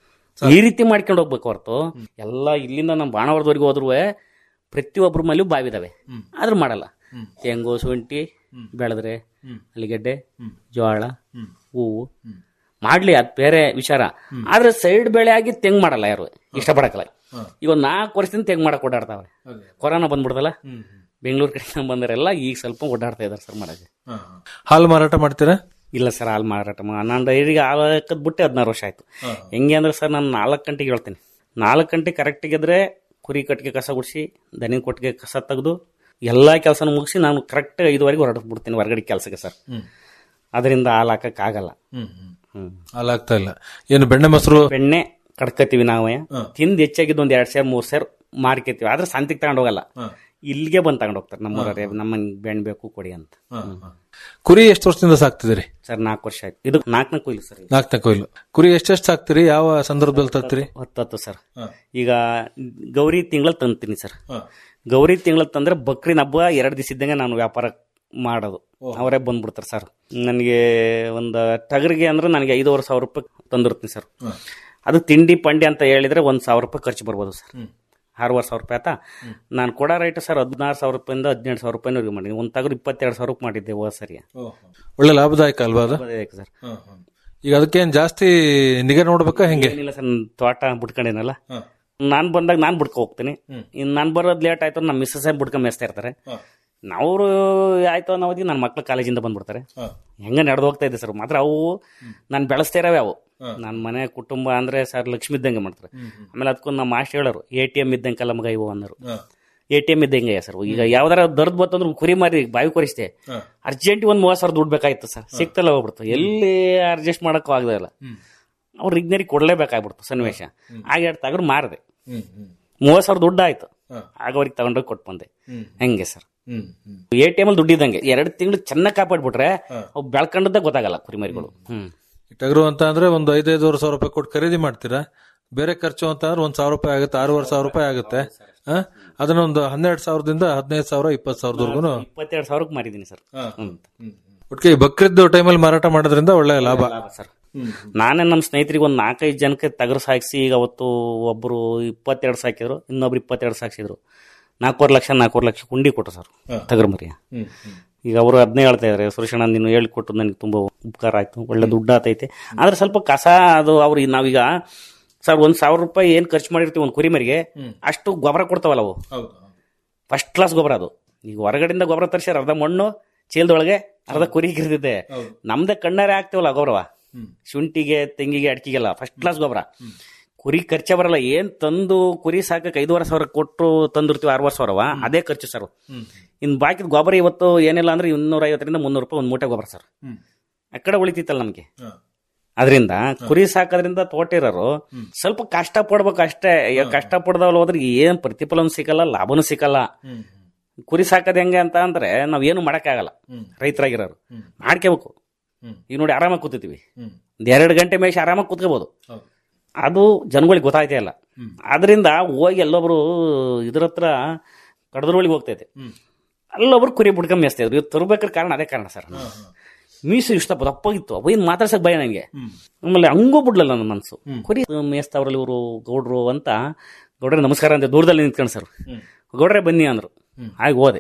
ಈ ರೀತಿ ಮಾಡ್ಕೊಂಡು ಹೋಗ್ಬೇಕು ಹೊರತು ಎಲ್ಲ ಇಲ್ಲಿಂದ ನಮ್ಮ ಬಾಣವರದವರೆಗೆ ಹೋದ್ರು ಪ್ರತಿಯೊಬ್ಬರ ಮೇಲೂ ಬಾವಿದಾವೆ ಆದ್ರೂ ಮಾಡಲ್ಲ ತೆಂಗು ಶುಂಠಿ ಬೆಳೆದ್ರೆ ಅಲ್ಲಿಗೆಡ್ಡೆ ಜೋಳ ಹೂವು ಮಾಡ್ಲಿ ಅದ್ ಬೇರೆ ವಿಚಾರ ಆದ್ರೆ ಸೈಡ್ ಬೆಳೆ ಆಗಿ ತೆಂಗ್ ಮಾಡಲ್ಲ ಯಾರು ಇಷ್ಟಪಡಕಲ್ಲ ಈಗ ಒಂದ್ ನಾಲ್ಕು ವರ್ಷದಿಂದ ತೆಂಗ್ ಮಾಡಕ್ ಓಡಾಡ್ತಾವೆ ಕೊರೋನಾ ಬಂದ್ಬಿಡ್ದಲ್ಲ ಬೆಂಗಳೂರು ಕಡೆ ಬಂದರೆಲ್ಲ ಈಗ ಸ್ವಲ್ಪ ಓಡಾಡ್ತಾ ಇದಾರೆ ಸರ್ ಮಾಡಕ್ಕೆ ಹಾಲು ಮಾರಾಟ ಮಾಡ್ತೀರಾ ಇಲ್ಲ ಸರ್ ಹಾಲು ಮಾರಾಟ ಮಾ- ನಾನು ಡೈರಿಗೆ ಹಾಲು ಹಾಕದ್ ಬಿಟ್ಟೆ ಹದಿನಾರು ವರ್ಷ ಆಯ್ತು ಹೆಂಗೆ ಅಂದ್ರೆ ಸರ್ ನಾನು ನಾಲ್ಕು ಗಂಟೆಗೆ ಹೇಳ್ತೀನಿ ನಾಲ್ಕು ಗಂಟೆ ಕರೆಕ್ಟಿಗೆ ಇದ್ರೆ ಕುರಿ ಕಟ್ಟಿಗೆ ಕಸ ಗುಡಿಸಿ ದನಿನ ಕೊಟ್ಟಿಗೆ ಕಸ ತೆಗೆದು ಎಲ್ಲ ಕೆಲಸನ ಮುಗಿಸಿ ನಾನು ಕರೆಕ್ಟ್ ಐದುವರೆಗೆ ಹೊರಡ್ಬಿಡ್ತೀನಿ ಹೊರಗಡೆ ಕೆಲಸಕ್ಕೆ ಸರ್ ಅದರಿಂದ ಹಾಲು ಹಾಕಕ್ಕಾಗಲ್ಲ ಹ್ಮ್ ಹಾಲು ಆಗ್ತಾ ಇಲ್ಲ ಏನು ಬೆಣ್ಣೆ ಮೊಸರು ಬೆಣ್ಣೆ ಕಡ್ಕತ್ತೀವಿ ನಾವೇ ತಿಂದು ಹೆಚ್ಚಾಗಿದ್ದು ಒಂದ್ ಎರಡ್ ಸೇರ್ ಮೂರ್ ಸೇರ್ ಮಾರ್ಕೆತ್ತೀವಿ ಆದ್ರೆ ಸಂತಿಗೆ ತಗೊಂಡ್ ಹೋಗಲ್ಲ ಇಲ್ಲಿಗೆ ಬಂದ್ ತಗೊಂಡ್ ಹೋಗ್ತಾರೆ ನಮ್ಮೂರೇ ನಮ್ಮ ಬೆಣ್ಣೆ ಬೇಕು ಕೊಡಿ ಅಂತ ಕುರಿ ಎಷ್ಟು ವರ್ಷದಿಂದ ಸಾಕ್ತಿದ್ದೀರಿ ಸರ್ ನಾಲ್ಕು ವರ್ಷ ಆಯ್ತು ಇದು ನಾಲ್ಕನೇ ಕೊಯ್ಲು ಸರ್ ಇದು. ನಾಲ್ಕನೇ ಕೊಯ್ಲು ಕುರಿ ಎಷ್ಟೆಷ್ಟು ಸಾಕ್ತಿರಿ ಯಾವ ಸಂದರ್ಭದಲ್ಲಿ ತರ್ತೀರಿ ಹತ್ತು ಹತ್ತು ಸರ್ ಈಗ ಗೌರಿ ತಿಂಗಳಲ್ಲಿ ತಂತೀನಿ ಸರ್ ಗೌರಿ ತಿಂಗಳಲ್ಲಿ ತಂದ್ರೆ ಬಕ್ರಿನ ಹಬ್ಬ ಎರಡು ದಿವಸ ಇದ್ದಂಗೆ ನಾನು ವ್ಯಾಪಾರ ಮಾಡೋದು ಅವರೇ ಬಂದ್ಬಿಡ್ತಾರೆ ಸರ್ ನನಗೆ ಒಂದು ಟಗರಿಗೆ ಅಂದ್ರೆ ನನಗೆ ಐದೂವರೆ ಸಾವಿರ ರೂಪಾಯಿ ತಂದಿರ್ತೀನಿ ಸರ್ ಅದು ತಿಂಡಿ ಪಂಡಿ ಅಂತ ಹೇಳಿದ್ರೆ ಒಂದು ಸಾವಿರ ರೂಪಾಯಿ ಖರ್ಚು ಬರ್ಬೋದು ಸರ್ ಆರೂವರೆ ಸಾವಿರ ರೂಪಾಯಿ ಆಯ್ತಾ ನಾನು ಕೊಡೋ ರೈಟ್ ಸರ್ ಹದಿನಾರು ಸಾವಿರ ರೂಪಾಯಿಂದ ಹದಿನೆಂಟು ಸಾವಿರ ರೂಪಾಯಿನವರೆಗೆ ಮಾಡಿದ್ದೀನಿ ಒಂದು ತಗರು ಇಪ್ಪತ್ತೆರಡು ಸಾವಿರಕ್ಕೆ ಮಾಡಿದ್ದೆ ಹೋದ ಸರಿ ಒಳ್ಳೆ ಲಾಭದಾಯಕ ಅಲ್ವಾ ಅದು ಸರ್ ಈಗ ಅದಕ್ಕೇನ್ ಜಾಸ್ತಿ ನಿಗಾ ನೋಡ್ಬೇಕಾ ಹೆಂಗೆ ಏನಿಲ್ಲ ಸರ್ ನನ್ ತೋಟ ಬಿಟ್ಕೊಂಡೇನಲ್ಲ ನಾನ್ ಬಂದಾಗ ನಾನ್ ಬಿಡ್ಕೊ ಹೋಗ್ತೀನಿ ಇನ್ ನಾನ್ ಬರೋದ್ ಲೇಟ್ ಆಯ್ತು ನಮ್ಮ ಮಿಸ್ಸಸ್ ಬಿಡ್ಕೊಂಡ್ ಮೇಸ್ತಾ ಇರ್ತಾರೆ ನಾವು ಆಯ್ತು ಅನ್ನೋ ಅವಧಿ ನನ್ನ ಮಕ್ಳು ಕಾಲೇಜಿಂದ ಬಂದ್ಬಿಡ್ತಾರೆ ಹೆಂಗ ನಡೆದು ಹೋಗ್ತಾ ಇದೆ ಸರ್ ಮಾತ್ರ ಅವು ನಾನು ಬೆಳೆಸ್ತಾ ಇರೋವೆ ಅವು ನನ್ನ ಮನೆ ಕುಟುಂಬ ಅಂದ್ರೆ ಸರ್ ಲಕ್ಷ್ಮಿ ಇದ್ದಂಗೆ ಮಾಡ್ತಾರೆ ಆಮೇಲೆ ಅದಕ್ಕೊಂದು ನಮ್ಮ ಮಾಸ್ಟರ್ ಹೇಳೋರು ಎ ಟಿ ಎಂ ಇದ್ದಂಗೆ ಕಲ್ಲ ಮಗ ಇವು ಅನ್ನೋರು ಎ ಟಿ ಎಂ ಇದ್ದಂಗೆ ಸರ್ ಈಗ ಯಾವ್ದಾರ ದರ್ದ್ ಬತ್ತಂದ್ರೆ ಕುರಿ ಮಾರಿ ಬಾವಿ ಕೊರಿಸ್ತೆ ಅರ್ಜೆಂಟ್ ಒಂದ್ ಮೂವತ್ತು ಸಾವಿರ ದುಡ್ಡು ಬೇಕಾಯ್ತು ಸರ್ ಸಿಕ್ತಲ್ಲ ಹೋಗ್ಬಿಡ್ತು ಎಲ್ಲಿ ಅಡ್ಜಸ್ಟ್ ಮಾಡಕ್ಕೂ ಆಗದೆ ಇಲ್ಲ ಅವ್ರು ಇಗ್ನರಿ ಕೊಡ್ಲೇಬೇಕಾಗ್ಬಿಡ್ತು ಸನ್ನಿವೇಶ ಆಗ ಎರಡು ತಗರು ಮಾರದೆ ಮೂವತ್ತು ಸಾವಿರ ದುಡ್ಡು ಆಯ್ತು ಆಗ ಅವ್ರಿಗೆ ತಗೊಂಡೋಗಿ ಕೊಟ್ಟು ಬಂದೆ ಹೆಂಗೆ ಸರ್ ಎ ಟಿ ಎಂ ಅಲ್ಲಿ ದುಡ್ಡು ಇದ್ದಂಗೆ ಎರಡು ತಿಂಗಳು ಚೆನ್ನಾಗಿ ಕಾಪಾಡ್ಬಿಟ್ರೆ ಅವು ಬೆಳ್ಕೊಂಡದ್ದೇ ಗೊತ್ತಾಗಲ್ಲ ಕುರಿಮರಿಗಳು ಹ್ಮ್ ಟಗರು ಅಂತ ಅಂದ್ರೆ ಒಂದು ಐದೈದೂವರೆ ಸಾವಿರ ರೂಪಾಯಿ ಕೊಟ್ಟು ಖರೀದಿ ಮಾಡ್ತೀರಾ ಬೇರೆ ಖರ್ಚು ಅಂತ ಅಂದ್ರೆ ಒಂದ್ ಸಾವಿರ ರೂಪಾಯಿ ಆಗುತ್ತೆ ಆರೂವರೆ ಸಾವಿರ ರೂಪಾಯಿ ಆಗುತ್ತೆ ಆ? ಅದನ್ನ ಒಂದು ಹನ್ನೆರಡು ಸಾವಿರದಿಂದ ಹದಿನೈದು ಸಾವಿರ ಇಪ್ಪತ್ತು ಸಾವಿರದವರೆಗೂ ಇಪ್ಪತ್ತೆರಡು ಸಾವಿರಕ್ಕೆ ಮಾರಿದ್ದೀನಿ ಸರ್ ಹ್ಮ್ ಒಟ್ಟಿಗೆ ಈ ಬಕ್ರಿದ್ದು ಟೈಮಲ್ಲಿ ಮಾರಾಟ ಮಾಡೋದ್ರಿಂದ ಒಳ್ಳೆ ಲಾಭ ಲಾಭ ಸರ್ ನಾನೇ ನಮ್ಮ ಸ್ನೇಹಿತರಿಗೆ ಒಂದು ನಾಲ್ಕೈದು ಜನಕ್ಕೆ ತಗರು ಸಾಕಿಸಿ ಈಗ ಅವತ್ತು ಒಬ್ಬರು ಇಪ್ಪತ್ತೆರಡು ಸಾಕಿದ್ರು ಇನ್ನೊಬ್ರು ಇಪ್ಪತ್ತೆರಡು ಸಾಕಿಸಿದ್ರು ನಾಲ್ಕೂವರೆ ಲಕ್ಷ ನಾಲ್ಕೂವರೆ ಲಕ್ಷ ಕುಂಡಿ ಕೊಟ್ಟರು ಸರ್ ತಗರು ಮರಿಯ ಈಗ ಅವರು ಅದನ್ನೇ ಹೇಳ್ತಾ ಇದಾರೆ ಸುರೇಶಣ್ಣ ನೀನು ಹೇಳಿಕೊಟ್ಟು ನನಗೆ ತುಂಬಾ ಉಪಕಾರ ಆಯ್ತು ಒಳ್ಳೆ ದುಡ್ಡು ಆತೈತೆ ಆದ್ರೆ ಸ್ವಲ್ಪ ಕಸ ಅದು ಅವ್ರು ನಾವೀಗ ಸರ್ ಒಂದ್ ಸಾವಿರ ರೂಪಾಯಿ ಏನ್ ಖರ್ಚು ಮಾಡಿರ್ತೀವಿ ಒಂದು ಕುರಿಮರಿಗೆ ಅಷ್ಟು ಗೊಬ್ಬರ ಕೊಡ್ತಾವಲ್ಲ ಅವು ಫಸ್ಟ್ ಕ್ಲಾಸ್ ಗೊಬ್ಬರ ಅದು ಈಗ ಹೊರಗಡೆಯಿಂದ ಗೊಬ್ಬರ ತರಿಸ್ಯಾರ ಅರ್ಧ ಮಣ್ಣು ಚೀಲದೊಳಗೆ ಅರ್ಧ ಕುರಿ ಗಿರ್ದಿದೆ ನಮ್ದೇ ಕಣ್ಣಾರೆ ಹಾಕ್ತೇವಲ್ಲ ಗೊಬ್ಬರವ ಶುಂಠಿಗೆ ತೆಂಗಿಗೆ ಅಡಿಕೆಗೆಲ್ಲ ಫಸ್ಟ್ ಕ್ಲಾಸ್ ಗೊಬ್ಬರ ಕುರಿ ಖರ್ಚೆ ಬರಲ್ಲ ಏನ್ ತಂದು ಕುರಿ ಸಾಕಕ್ಕೆ ಐದುವರೆ ಸಾವಿರ ಕೊಟ್ಟು ತಂದಿರ್ತೀವಿ ಆರೂವರೆ ಸಾವಿರವ ಅದೇ ಖರ್ಚು ಸರ್ ಇನ್ ಬಾಕಿದ ಗೊಬ್ಬರ ಇವತ್ತು ಏನಿಲ್ಲ ಅಂದ್ರೆ ಇನ್ನೂರ ಐವತ್ತರಿಂದ ಮುನ್ನೂರು ರೂಪಾಯಿ ಒಂದು ಮೂಟೆ ಗೊಬ್ಬರ ಸರ್ ಆ ಕಡೆ ಉಳಿತಿತ್ತಲ್ಲ ನಮ್ಗೆ ಅದರಿಂದ ಕುರಿ ಸಾಕೋದ್ರಿಂದ ತೋಟಿರೋರು ಸ್ವಲ್ಪ ಕಷ್ಟ ಪಡ್ಬೇಕು ಅಷ್ಟೇ ಈಗ ಕಷ್ಟ ಪಡ್ದವ್ರು ಹೋದ್ರೆ ಏನ್ ಪ್ರತಿಫಲನೂ ಸಿಗಲ್ಲ ಲಾಭನೂ ಸಿಗಲ್ಲ ಕುರಿ ಸಾಕೋದ್ ಹೆಂಗೆ ಅಂತ ಅಂದ್ರೆ ನಾವ್ ಏನು ಮಾಡಕ್ಕಾಗಲ್ಲ ರೈತರಾಗಿರೋರು ಮಾಡ್ಕೋಬೇಕು ಈಗ ನೋಡಿ ಆರಾಮಾಗಿ ಕೂತಿರ್ತೀವಿ ಒಂದ್ ಎರಡು ಗಂಟೆ ಮೇಷ ಆರಾಮಾಗಿ ಕೂತ್ಕೋಬಹುದು ಅದು ಜನಗಳಿಗೆ ಗೊತ್ತಾಯ್ತೇ ಇಲ್ಲ ಅದರಿಂದ ಹೋಗಿ ಎಲ್ಲೊಬ್ರು ಇದ್ರ ಹತ್ರ ಕಡದ್ರೊಳಗೆ ಹೋಗ್ತೈತೆ ಅಲ್ಲೊಬ್ರು ಕುರಿ ಬಿಡ್ಕೊಂಡ್ ಮೇಯಿಸ್ತಾ ಇದ್ರು ಇವ್ರು ತರ್ಬೇಕಾದ್ರೆ ಕಾರಣ ಅದೇ ಕಾರಣ ಸರ್ ಮೀಸು ಇಷ್ಟ ದಪ್ಪಾಗಿತ್ತು ಅವ ಏನ್ ಮಾತಾಡ್ಸಕ್ ಭಯ ನಂಗೆ ಆಮೇಲೆ ಹಂಗೂ ಬಿಡ್ಲಲ್ಲ ನನ್ನ ಮನಸ್ಸು ಕುರಿ ಮೇಯಿಸ್ತಾವ್ರಲ್ಲ ಇವರು ಗೌಡ್ರು ಅಂತ ಗೌಡ್ರೆ ನಮಸ್ಕಾರ ಅಂತ ದೂರದಲ್ಲಿ ನಿಂತ್ಕೊಂಡು ಸರ್ ಗೌಡ್ರೆ ಬನ್ನಿ ಅಂದ್ರು ಹಾಗೆ ಹೋದೆ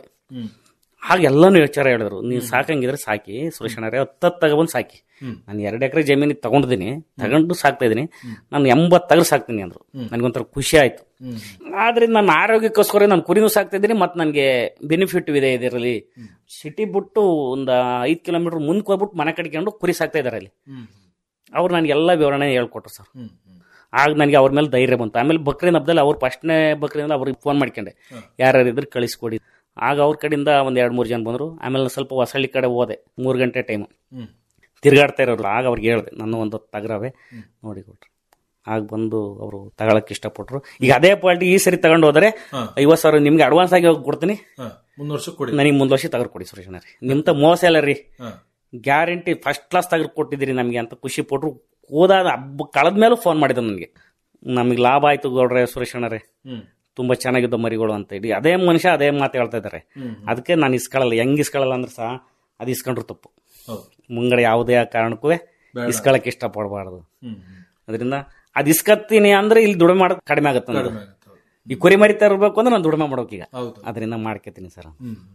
ಹಾಗೆ ಎಲ್ಲಾನು ವಿಚಾರ ಹೇಳಿದ್ರು ನೀವು ಸಾಕಂಗಿದ್ರೆ ಸಾಕಿ ಸುರೇಶಣ್ಣರೇ ಹತ್ತತ್ತು ತಗೊಬಂದು ಸಾಕಿ ನಾನು ಎರಡು ಎಕರೆ ಜಮೀನು ತಗೊಂಡಿದ್ದೀನಿ ತಗೊಂಡು ಸಾಕ್ತಾ ಇದ್ದೀನಿ ನಾನು ಎಂಬತ್ತು ತಗರು ಸಾಕ್ತೀನಿ ಅಂದ್ರು ನನಗೊಂಥರ ಖುಷಿ ಆಯ್ತು ಆದ್ರಿಂದ ನನ್ನ ಆರೋಗ್ಯಕ್ಕೋಸ್ಕರ ನಾನು ಕುರಿನೂ ಸಾಕ್ತಾ ಇದ್ದೀನಿ ಮತ್ತು ನನಗೆ ಬೆನಿಫಿಟ್ ಇದೆ ಇದರಲ್ಲಿ ಸಿಟಿ ಬಿಟ್ಟು ಒಂದು ಐದು ಕಿಲೋಮೀಟರ್ ಮುಂದಕ್ಕೆ ಹೋಗ್ಬಿಟ್ಟು ಮನೆ ಕಟ್ಕೊಂಡು ಕುರಿ ಸಾಕ್ತಾ ಇದ್ದಾರೆ ಅಲ್ಲಿ ಅವ್ರು ನನಗೆ ಎಲ್ಲ ವಿವರಣೆ ಹೇಳ್ಕೊಟ್ರು ಸರ್ ಆಗ ನನಗೆ ಅವ್ರ ಮೇಲೆ ಧೈರ್ಯ ಬಂತು ಆಮೇಲೆ ಬಕ್ರೀದ್ ಹಬ್ಬದಲ್ಲಿ ಅವ್ರು ಫಸ್ಟ್ನೇ ಬಕ್ರೀದ್ ಅವ್ರಿಗೆ ಫೋನ್ ಮಾಡ್ಕೊಂಡೆ ಯಾರ್ಯಾರು ಇದ್ರೆ ಕಳಿಸ್ಕೊಡಿ ಆಗ ಅವ್ರ ಕಡೆಯಿಂದ ಒಂದು ಎರಡು ಮೂರು ಜನ ಬಂದರು ಆಮೇಲೆ ನಾನ್ ಸ್ವಲ್ಪ ಹೊಸಳ್ಳಿ ಕಡೆ ಹೋದೆ ಮೂರು ಗಂಟೆ ಟೈಮು ತಿರ್ಗಾಡ್ತಾ ಇರೋರು ಆಗ ಅವ್ರಿಗೆ ಹೇಳಿದೆ ನನ್ನ ಒಂದು ತಗರವೆ ನೋಡಿ ಕೊಟ್ರು ಆಗ ಬಂದು ಅವರು ತಗೊಳಕ್ ಇಷ್ಟಪಟ್ರು ಈಗ ಅದೇ ಪಾರ್ಟಿ ಈ ಸರಿ ತಗೊಂಡು ಹೋದರೆ ಐವತ್ತು ಸಾವಿರ ನಿಮ್ಗೆ ಅಡ್ವಾನ್ಸ್ ಆಗಿ ಹೋಗಿ ಕೊಡ್ತೀನಿ ಮುಂದ್ ವರ್ಷ ಕೊಡಿ ನನಗೆ ಮುಂದ್ ವರ್ಷ ತಗರ್ ಕೊಡಿ ಸುರೇಶ್ ರೀ ನಿಮ್ತ ಮೋಸ ಇಲ್ಲ ರೀ ಗ್ಯಾರಂಟಿ ಫಸ್ಟ್ ಕ್ಲಾಸ್ ತಗರ್ ಕೊಟ್ಟಿದ್ದೀರಿ ನಮಗೆ ಅಂತ ಖುಷಿ ಪಟ್ರು ಹೋದಾದ ಹಬ್ಬ ಕಳೆದ ಮೇಲೂ ಫೋನ್ ಮಾಡಿದ ನನಗೆ ನಮಗೆ ಲಾಭ ಆಯ್ತು ಗೌಡ್ರೆ ಸುರೇಶ್ ಅಣ್ಣರೇ ತುಂಬಾ ಚೆನ್ನಾಗಿದ್ದ ಮರಿಗಳು ಅಂತ ಹೇಳಿ ಅದೇ ಮನುಷ್ಯ ಅದೇ ಮಾತು ಹೇಳ್ತಾ ಇದ್ದಾರೆ ಅದಕ್ಕೆ ನಾನು ಇಸ್ಕೊಳ್ಳಲ್ಲ ಹೆಂಗ್ ಇಸ್ಕೊಳ್ಳಲ್ಲ ಅಂದ್ರೆ ಸಹ ಅದು ಇಸ್ಕೊಂಡ್ರು ತಪ್ಪು ಮುಂಗಡೆ ಯಾವುದೇ ಕಾರಣಕ್ಕೂ ಇಸ್ಕೊಳಕ್ ಇಷ್ಟಪಡಬಾರ್ದು ಅದರಿಂದ ಅದ್ ಇಸ್ಕತ್ತೀನಿ ಅಂದ್ರೆ ಇಲ್ಲಿ ದುಡಿಮೆ ಮಾಡೋದು ಕಡಿಮೆ ಆಗುತ್ತೆ ನನಗೆ. ಈ ಕುರಿ ಮರಿತಾ ಇರ್ಬೇಕು ಅಂದ್ರೆ ನಾನು ದುಡಿಮೆ ಮಾಡೋಕೆ ಈಗ ಅದರಿಂದ ಮಾಡ್ಕೊತೀನಿ ಸರ್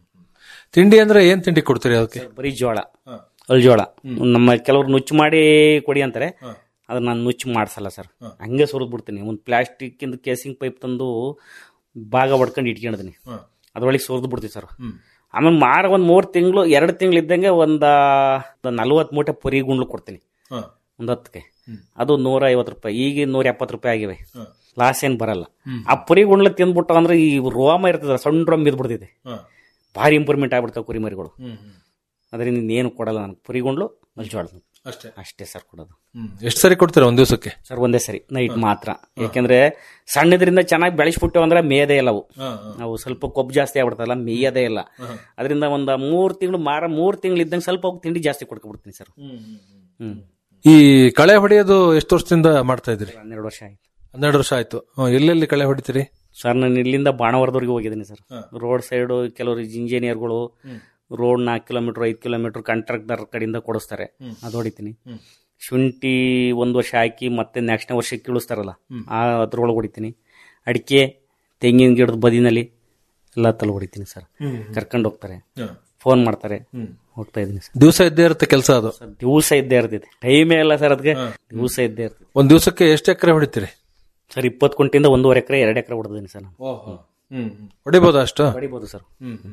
ತಿಂಡಿ ಅಂದ್ರೆ ಏನ್ ತಿಂಡಿ ಕೊಡ್ತೀರಿ ಅದಕ್ಕೆ ಬರೀ ಜೋಳ ಅಲ್ಜೋಳ ನಮ್ಮ ಕೆಲವ್ರು ನುಚ್ಚು ಮಾಡಿ ಕೊಡಿ ಅಂತಾರೆ ಅದನ್ನ ನಾನು ನುಚ್ಚು ಮಾಡ್ಸಲ್ಲ ಸರ್ ಹಂಗೆ ಸುರಿದ್ ಬಿಡ್ತೀನಿ ಒಂದು ಪ್ಲಾಸ್ಟಿಕ್ ಇಂದ ಕೇಸಿಂಗ್ ಪೈಪ್ ತಂದು ಭಾಗ ಹೊಡ್ಕೊಂಡು ಇಟ್ಕೊಂಡಿದ್ದೀನಿ ಅದ್ರೊಳಗೆ ಸುರಿದು ಬಿಡ್ತೀವಿ ಸರ್ ಆಮೇಲೆ ಮಾರ ಒಂದ್ ಮೂರ್ ತಿಂಗಳು ಎರಡು ತಿಂಗಳು ಇದ್ದಂಗೆ ಒಂದ ನಲ್ವತ್ ಮೂಟೆ ಪುರಿ ಗುಂಡ್ಲು ಕೊಡ್ತೀನಿ ಒಂದ್ ಹತ್ತಕ್ಕೆ ಅದು ನೂರ ಐವತ್ತು ರೂಪಾಯಿ ಈಗ ನೂರ ಎಪ್ಪತ್ತು ರೂಪಾಯಿ ಆಗಿವೆ ಲಾಸ್ ಏನ್ ಬರಲ್ಲ ಆ ಪುರಿ ಗುಂಡ್ಲು ತಿಂದ್ಬಿಟ್ಟು ಅಂದ್ರೆ ಈ ರೋಮ ಇರ್ತದೆ ಸಣ್ಣ ರೋಮ್ ಬಿದ್ಬಿಡ್ತೈತೆ ಭಾರಿ ಇಂಪ್ರೂವ್ಮೆಂಟ್ ಆಗ್ಬಿಡ್ತಾವೆ ಕುರಿ ಮರಿಗಳು ಅದರಿಂದ ಇನ್ನೇನು ಕೊಡಲ್ಲ ನನಗೆ ಪುರಿ ಗುಂಡ್ಲು ಜೋಳ ಅಷ್ಟೇ ಅಷ್ಟೇ ಸರ್ ಕೊಡೋದು ಎಷ್ಟು ಸರಿ ಕೊಡ್ತೀರಾ ಒಂದ್ ದಿವಸಕ್ಕೆ ಸರ್ ಒಂದೇ ಸರಿ ನೈಟ್ ಮಾತ್ರ ಯಾಕೆಂದ್ರೆ ಸಣ್ಣದ್ರಿಂದ ಚೆನ್ನಾಗಿ ಬೆಳೆಸ್ಬಿಟ್ಟು ಅಂದ್ರೆ ಮೇಯದೇ ಇಲ್ಲ ಅವು ಅವು ಸ್ವಲ್ಪ ಕೊಬ್ಬು ಜಾಸ್ತಿ ಆಗ್ಬಿಡ್ತಲ್ಲ ಮೇಯದೇ ಇಲ್ಲ ಅದರಿಂದ ಒಂದ್ ಮೂರ್ ತಿಂಗಳು ಮಾರ ಮೂರ್ ತಿಂಗಳು ಇದ್ದಂಗೆ ಸ್ವಲ್ಪ ಅವ್ಕೆ ತಿಂಡಿ ಜಾಸ್ತಿ ಕೊಡ್ಕೊಬಿಡ್ತೀನಿ ಸರ್ ಹ್ಮ್ ಈ ಕಳೆ ಹೊಡೆಯೋದು ಎಷ್ಟು ವರ್ಷದಿಂದ ಮಾಡ್ತಾ ಇದ್ರಿ ಹನ್ನೆರಡು ವರ್ಷ ಆಯ್ತು ಹನ್ನೆರಡು ವರ್ಷ ಆಯ್ತು ಹ್ಮ್, ಎಲ್ಲೆಲ್ಲಿ ಕಳೆ ಹೊಡಿತೀರಿ ಸರ್ ನಾನು ಇಲ್ಲಿಂದ ಬಾಣವರದವರೆಗೆ ಹೋಗಿದ್ದೀನಿ ಸರ್ ರೋಡ್ ಸೈಡು ಕೆಲವರು ಇಂಜಿನಿಯರ್ಗಳು ರೋಡ್ ನಾಲ್ಕು ಕಿಲೋಮೀಟರ್ ಐದು ಕಿಲೋಮೀಟರ್ ಕಾಂಟ್ರಾಕ್ಟರ್ ಕಡೆಯಿಂದ ಕೊಡಿಸ್ತಾರೆ ಅದು ಹೊಡಿತೀನಿ ಶುಂಠಿ ಒಂದು ವರ್ಷ ಹಾಕಿ ಮತ್ತೆ ನೆಕ್ಸ್ಟ್ ವರ್ಷ ಕೀಳಿಸ್ತಾರಲ್ಲ ಆ ಅದ್ರೊಳಗೆ ಹೊಡಿತೀನಿ ಅಡಿಕೆ ತೆಂಗಿನ ಗಿಡದ ಬದಿನಲ್ಲಿ ಎಲ್ಲ ತಲೆ ಹೊಡಿತೀನಿ ಸರ್ ಕರ್ಕೊಂಡು ಹೋಗ್ತಾರೆ ಫೋನ್ ಮಾಡ್ತಾರೆ ಹೋಗ್ತಾ ಇದ್ದೀನಿ ಸರ್ ದಿವಸ ಇದ್ದೇ ಇರುತ್ತೆ ಕೆಲಸ ಅದು ಸರ್ ದಿವಸ ಇದ್ದೇ ಇರ್ತಿದೆ ಟೈಮೇ ಇಲ್ಲ ಸರ್ ಅದಕ್ಕೆ ದಿವಸ ಇದ್ದೇ ಇರ್ತದೆ ಒಂದ್ ದಿವಸಕ್ಕೆ ಎಷ್ಟು ಎಕರೆ ಹೊಡಿತೀರಿ ಸರ್ ಇಪ್ಪತ್ತು ಕುಂಟಿಂದ ಒಂದೂವರೆ ಎಕರೆ ಎರಡು ಎಕರೆ ಹೊಡೆದಿದ್ದೀನಿ ಸರ್ ನಾನು ಹೊಡಿಬೋದಾ ಅಷ್ಟು ಹೊಡಿಬೋದು ಸರ್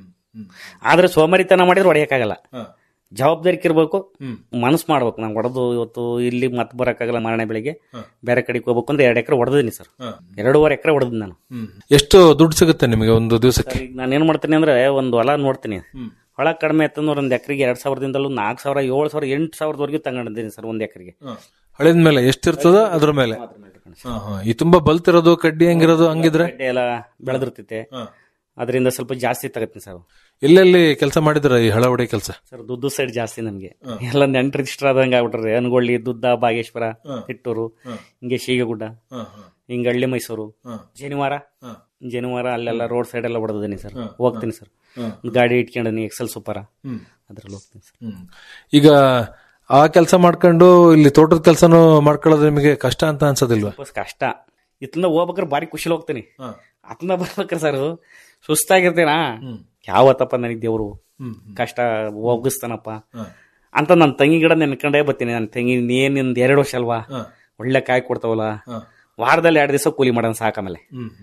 ಆದ್ರೆ ಸೋಮಾರಿತನ ಮಾಡಿದ್ರೆ ಹೊಡೆಯಕ್ಕಾಗಲ್ಲ ಜವಾಬ್ದಾರಿಕೆ ಇರ್ಬೇಕು ಮನಸ್ಸು ಮಾಡ್ಬೇಕು ನಾನು ಹೊಡೆದು ಇವತ್ತು ಇಲ್ಲಿ ಮತ್ತೆ ಬರೋಕ್ಕಾಗಲ್ಲ ಮಾರನೇ ಬೆಳಿಗ್ಗೆ ಬೇರೆ ಕಡೆಗೆ ಹೋಗ್ಬೇಕು ಅಂದ್ರೆ ಎರಡು ಎಕರೆ ಹೊಡೆದಿನಿ ಸರ್ ಎರಡೂವರೆ ಎಕರೆ ಹೊಡೆದಿನಿ ನಾನು ಎಷ್ಟು ದುಡ್ಡು ಸಿಗುತ್ತೆ ನಿಮಗೆ ಒಂದು ದಿವಸಕ್ಕೆ ಈಗ ನಾನು ಏನ್ ಮಾಡ್ತೀನಿ ಅಂದ್ರೆ ಒಂದು ಹೊಲ ನೋಡ್ತೀನಿ ಹೊಳ ಕಡಿಮೆ ಆಯ್ತಂದ್ರೆ ಒಂದು ಎಕರೆಗೆ ಎರಡ್ ಸಾವಿರದಿಂದಲೂ ನಾಲ್ಕು ಸಾವಿರ ಏಳು ಸಾವಿರ ಎಂಟು ಸಾವಿರದವರೆಗೂ ತಗೊಂಡಿದ್ದೀನಿ ಸರ್ ಒಂದು ಎಕರೆಗೆ ಹಳಿದ ಮೇಲೆ ಎಷ್ಟಿರ್ತದ ಅದ್ರ ಮೇಲೆ ಹಾ, ಹಾ. ಈ ತುಂಬಾ ಬಲ್ತಿರೋದು ಕಡ್ಡಿ ಹಂಗಿರೋದು ಹಂಗಿದ್ರೆ ಗಡ್ಡೆ ಎಲ್ಲ ಬೆಳೆದಿರ್ತೈತೆ ಅದರಿಂದ ಸ್ವಲ್ಪ ಜಾಸ್ತಿ ತಗತ್ತೀನಿ ಸರ್ ಎಲ್ಲೆಲ್ಲಿ ಕೆಲಸ ಮಾಡಿದ್ರ ಈ ಹಳ ಹೊಡೆ ಕೆಲಸ ಸರ್ ದುದ್ದು ಸೈಡ್ ಜಾಸ್ತಿ ನಮ್ಗೆ ಎಲ್ಲ ನೆಂಟ್ರ ಇಷ್ಟ ಆದಂಗೆ ಆಗ್ಬಿಟ್ರಿ ಅನ್ಗೊಳ್ಳಿ ದುದ್ದ ಬಾಗೇಶ್ವರ ತಿಟ್ಟೂರು ಹಿಂಗೆ ಶೀಗಗುಡ್ಡ ಹಿಂಗ ಹಳ್ಳಿ ಮೈಸೂರು ಜನಿವಾರ ಜನಿವಾರ ಅಲ್ಲೆಲ್ಲ ರೋಡ್ ಸೈಡ್ ಎಲ್ಲ ಹೊಡೆದಿದ್ದೀನಿ ಸರ್ ಹೋಗ್ತೀನಿ ಸರ್ ಗಾಡಿ ಇಟ್ಕೊಂಡಿನಿ ಎಕ್ಸೆಲ್ ಸೂಪರ ಅದ್ರಲ್ಲಿ ಹೋಗ್ತೀನಿ ಸರ್ ಈಗ ಆ ಕೆಲಸ ಮಾಡ್ಕೊಂಡು ಇಲ್ಲಿ ತೋಟದ ಕೆಲಸನೂ ಮಾಡ್ಕೊಳ್ಳೋದು ನಿಮಗೆ ಕಷ್ಟ ಅಂತ ಅನ್ಸೋದಿಲ್ವಾ ಸ್ವಲ್ಪ ಕಷ್ಟ ಇತ್ತಂದ ಹೋಗ್ಬೇಕಾರೆ ಬಾರಿ ಖುಷಿಲಿ ಹೋಗ್ತೀನಿ ಅತ್ನ ಬರ್ಬೇಕಾರೆ ಸರ್ ಸುಸ್ತಾಗಿರ್ತೇನಾ ಯಾವತ್ತಪ್ಪ ನನಗೆ ದೇವ್ರು ಕಷ್ಟ ಹೋಗಿಸ್ತಾನಪ್ಪ ಅಂತ ನನ್ನ ತಂಗಿ ಗಿಡ ನೆನ್ಕೊಂಡೇ ಬರ್ತೀನಿ ನನ್ನ ತಂಗಿ ಏನಿಂದ ಎರಡು ವರ್ಷ ಅಲ್ವಾ ಒಳ್ಳೆ ಕಾಯಿ ಕೊಡ್ತಾವಲ್ಲ ವಾರದಲ್ಲಿ ಎರಡು ದಿವಸ ಕೂಲಿ ಮಾಡೋಣ ಸಾಕಮೇಲೆ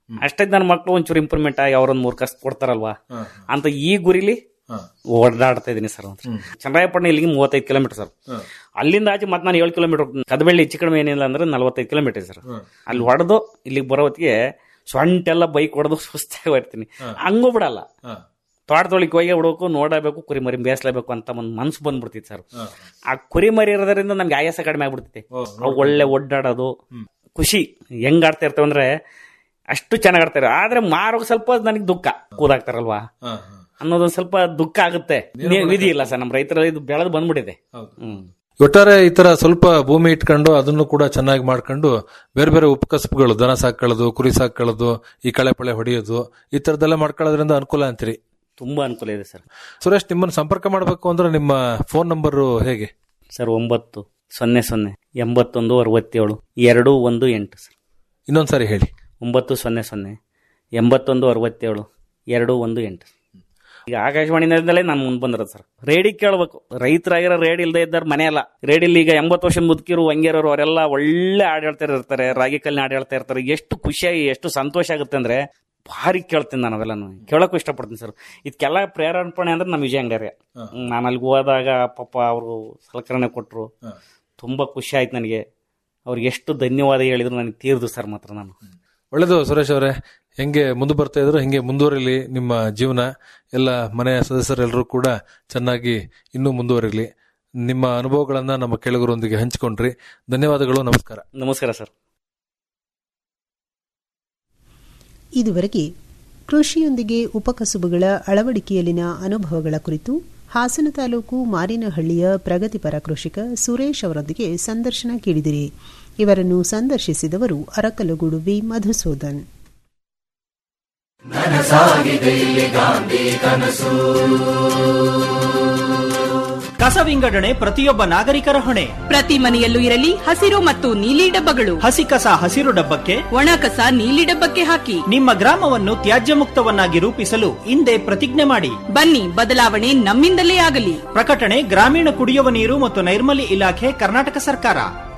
ಅಷ್ಟೇ ನನ್ನ ಮಕ್ಕಳು ಒಂಚೂರು ಇಂಪ್ರೂವ್ಮೆಂಟ್ ಆಗಿ ಅವ್ರೊಂದು ಮೂರು ಕಷ್ಟ ಕೊಡ್ತಾರಲ್ವಾ ಅಂತ ಈ ಗುರಿಲಿ ಓಡಾಡ್ತಾ ಇದೀನಿ ಸರ್ ಚನ್ನರಾಯಪಟ್ಟಣ ಇಲ್ಲಿಗೆ ಮೂವತ್ತೈದು ಕಿಲೋಮೀಟರ್ ಸರ್ ಅಲ್ಲಿಂದ ಆಚೆ ಮತ್ತೆ ನಾನು ಏಳು ಕಿಲೋಮೀಟರ್ ಕದಬಳ್ಳಿ ಹೆಚ್ಚು ಕಡಿಮೆ ಏನಿಲ್ಲ ಅಂದ್ರೆ ನಲವತ್ತೈದು ಕಿಲೋಮೀಟರ್ ಸರ್ ಅಲ್ಲಿ ಹೊಡೆದು ಇಲ್ಲಿಗೆ ಬರೋ ಹೊತ್ತಿಗೆ ಸೊಂಟೆಲ್ಲ ಬೈಕ್ ಹೊಡೆದು ಸುಸ್ತಾಗಿ ಬರ್ತೀನಿ ಹಂಗೂ ಬಿಡಲ್ಲ ತೋಟದೊಳಗೆ ಹೋಗಿ ಬಿಡಬೇಕು ನೋಡಬೇಕು ಕುರಿ ಮರಿ ಬೇಯಿಸ್ಲೇಬೇಕು ಅಂತ ಒಂದು ಮನ್ಸು ಬಂದ್ಬಿಡ್ತಿತ್ತು ಸರ್ ಆ ಕುರಿ ಮರಿ ಇರೋದ್ರಿಂದ ನಮ್ಗೆ ಆಯಾಸ ಕಡಿಮೆ ಆಗ್ಬಿಡ್ತೈತೆ ಅವು ಒಳ್ಳೆ ಒಡ್ಡಾಡೋದು ಖುಷಿ ಹೆಂಗ್ ಆಡ್ತಾ ಇರ್ತೇವೆ ಅಂದ್ರೆ ಅಷ್ಟು ಚೆನ್ನಾಗಿ ಆಡ್ತಾರೆ ಆದ್ರೆ ಮಾರೋಗ್ ಸ್ವಲ್ಪ ನನಗೆ ದುಃಖ ಕೂದಾಕ್ತಾರಲ್ವಾ ಅನ್ನೋದೊಂದ್ ಸ್ವಲ್ಪ ದುಃಖ ಆಗುತ್ತೆ ನೀ- ವಿಧಿ ಇಲ್ಲ ಸರ್ ನಮ್ಮ ರೈತರ ಇದು ಬೆಳೆದು ಬಂದ್ಬಿಟ್ಟಿದೆ ಹ್ಮ್ ಒಟ್ಟಾರೆ ಈ ತರ ಸ್ವಲ್ಪ ಭೂಮಿ ಇಟ್ಕೊಂಡು ಅದನ್ನು ಕೂಡ ಚೆನ್ನಾಗಿ ಮಾಡ್ಕೊಂಡು ಬೇರೆ ಬೇರೆ ಉಪಕಸಬುಗಳು ದನ ಸಾಕೊಳ್ಳೋದು ಕುರಿ ಸಾಕೊಳ್ಳೋದು ಈ ಕಳೆ ಪಳೆ ಹೊಡೆಯೋದು ಈ ತರದೆಲ್ಲ ಮಾಡ್ಕೊಳ್ಳೋದ್ರಿಂದ ಅನುಕೂಲ ಅಂತೀರಿ ತುಂಬಾ ಅನುಕೂಲ ಇದೆ ಸರ್ ಸುರೇಶ್ ನಿಮ್ಮನ್ನು ಸಂಪರ್ಕ ಮಾಡಬೇಕು ಅಂದ್ರೆ ನಿಮ್ಮ ಫೋನ್ ನಂಬರ್ ಹೇಗೆ ಸರ್ ಒಂಬತ್ತು ಸೊನ್ನೆ ಸೊನ್ನೆ ಎಂಬತ್ತೊಂದು ಅರವತ್ತೇಳು ಎರಡು ಒಂದು ಎಂಟು ಸರ್ ಇನ್ನೊಂದ್ಸಾರಿ ಹೇಳಿ ಒಂಬತ್ತು ಸೊನ್ನೆ ಸೊನ್ನೆ ಎಂಬತ್ತೊಂದು ಅರವತ್ತೇಳು ಎರಡು ಒಂದು ಎಂಟು ಈಗ ಆಕಾಶವಾಣಿಯಿಂದಲೇ ನಾನು ಮುಂದೆ ಬಂದಿರೋದು ಸರ್ ರೇಡಿ ಕೇಳಬೇಕು ರೈತರಾಗಿರೋ ರೇಡಿ ಇಲ್ಲದೆ ಇದ್ದಾರೆ ಮನೆ ಅಲ್ಲ ರೇಡಿಲಿ ಈಗ ಎಂಬತ್ತು ವರ್ಷ ಮುದುಕಿರು ಹಂಗೇರೋರು ಅವರೆಲ್ಲ ಒಳ್ಳೆ ಆಡಾಡ್ತಾ ಇರ್ತಾರೆ ರಾಗಿ ಕಲ್ಲಿನ ಆಡಾಡ್ತಾ ಇರ್ತಾರೆ ಎಷ್ಟು ಖುಷಿಯಾಗಿ ಎಷ್ಟು ಸಂತೋಷ ಆಗುತ್ತೆ ಅಂದ್ರೆ ಭಾರಿ ಕೇಳ್ತೀನಿ ನಾನು ಅವೆಲ್ಲ ಕೇಳೋಕ್ಕೂ ಇಷ್ಟಪಡ್ತೀನಿ ಸರ್ ಇದಕ್ಕೆಲ್ಲ ಪ್ರೇರಣೆ ಅಂದ್ರೆ ನಮ್ಮ ವಿಜಯ ಅಂಗಡಿಯರೇ ನಾನು ಅಲ್ಲಿಗೆ ಹೋದಾಗ ಪಾಪ ಅವರು ಸಲಕರಣೆ ಕೊಟ್ಟರು ತುಂಬಾ ಖುಷಿ ಆಯ್ತು ನನಗೆ ಅವ್ರಿಗೆ ಎಷ್ಟು ಧನ್ಯವಾದ ಹೇಳಿದ್ರು ನನಗೆ ತೀರ್ದು ಸರ್ ಮಾತ್ರ ನಾನು ಒಳ್ಳೇದು ಸುರೇಶ್ ಅವರೇ ಹೆಂಗೆ ಮುಂದೆ ಬರ್ತಾ ಇದ್ರು ಹೆಂಗೆ ಮುಂದುವರಿಲಿ ನಿಮ್ಮ ಜೀವನ ಎಲ್ಲ ಮನೆಯ ಸದಸ್ಯರೆಲ್ಲರೂ ಕೂಡ ಚೆನ್ನಾಗಿ ಇನ್ನೂ ಮುಂದುವರಿಲಿ ನಿಮ್ಮ ಅನುಭವಗಳನ್ನ ನಮ್ಮ ಕೆಳಗರೊಂದಿಗೆ ಹಂಚಿಕೊಂಡ್ರಿ ಧನ್ಯವಾದಗಳು ನಮಸ್ಕಾರ ನಮಸ್ಕಾರ ಸರ್ ಇದುವರೆಗೆ ಕೃಷಿಯೊಂದಿಗೆ ಉಪಕಸುಬುಗಳ ಅಳವಡಿಕೆಯಲ್ಲಿನ ಅನುಭವಗಳ ಕುರಿತು ಹಾಸನ ತಾಲೂಕು ಮಾರಿನಹಳ್ಳಿಯ ಪ್ರಗತಿಪರ ಕೃಷಿಕ ಸುರೇಶ್ ಅವರೊಂದಿಗೆ ಸಂದರ್ಶನ ಕೇಳಿದಿರಿ ಇವರನ್ನು ಸಂದರ್ಶಿಸಿದವರು ಅರಕಲಗೂಡು ವಿ ಮಧುಸೂದನ್ ಕಸ ವಿಂಗಡಣೆ ಪ್ರತಿಯೊಬ್ಬ ನಾಗರಿಕರ ಹೊಣೆ ಪ್ರತಿ ಮನೆಯಲ್ಲೂ ಇರಲಿ ಹಸಿರು ಮತ್ತು ನೀಲಿ ಡಬ್ಬಗಳು ಹಸಿ ಕಸ ಹಸಿರು ಡಬ್ಬಕ್ಕೆ ಒಣ ಕಸ ನೀಲಿ ಡಬ್ಬಕ್ಕೆ ಹಾಕಿ ನಿಮ್ಮ ಗ್ರಾಮವನ್ನು ತ್ಯಾಜ್ಯ ಮುಕ್ತವನ್ನಾಗಿ ರೂಪಿಸಲು ಹಿಂದೆ ಪ್ರತಿಜ್ಞೆ ಮಾಡಿ ಬನ್ನಿ ಬದಲಾವಣೆ ನಮ್ಮಿಂದಲೇ ಆಗಲಿ ಪ್ರಕಟಣೆ ಗ್ರಾಮೀಣ ಕುಡಿಯುವ ನೀರು ಮತ್ತು ನೈರ್ಮಲ್ಯ ಇಲಾಖೆ ಕರ್ನಾಟಕ ಸರ್ಕಾರ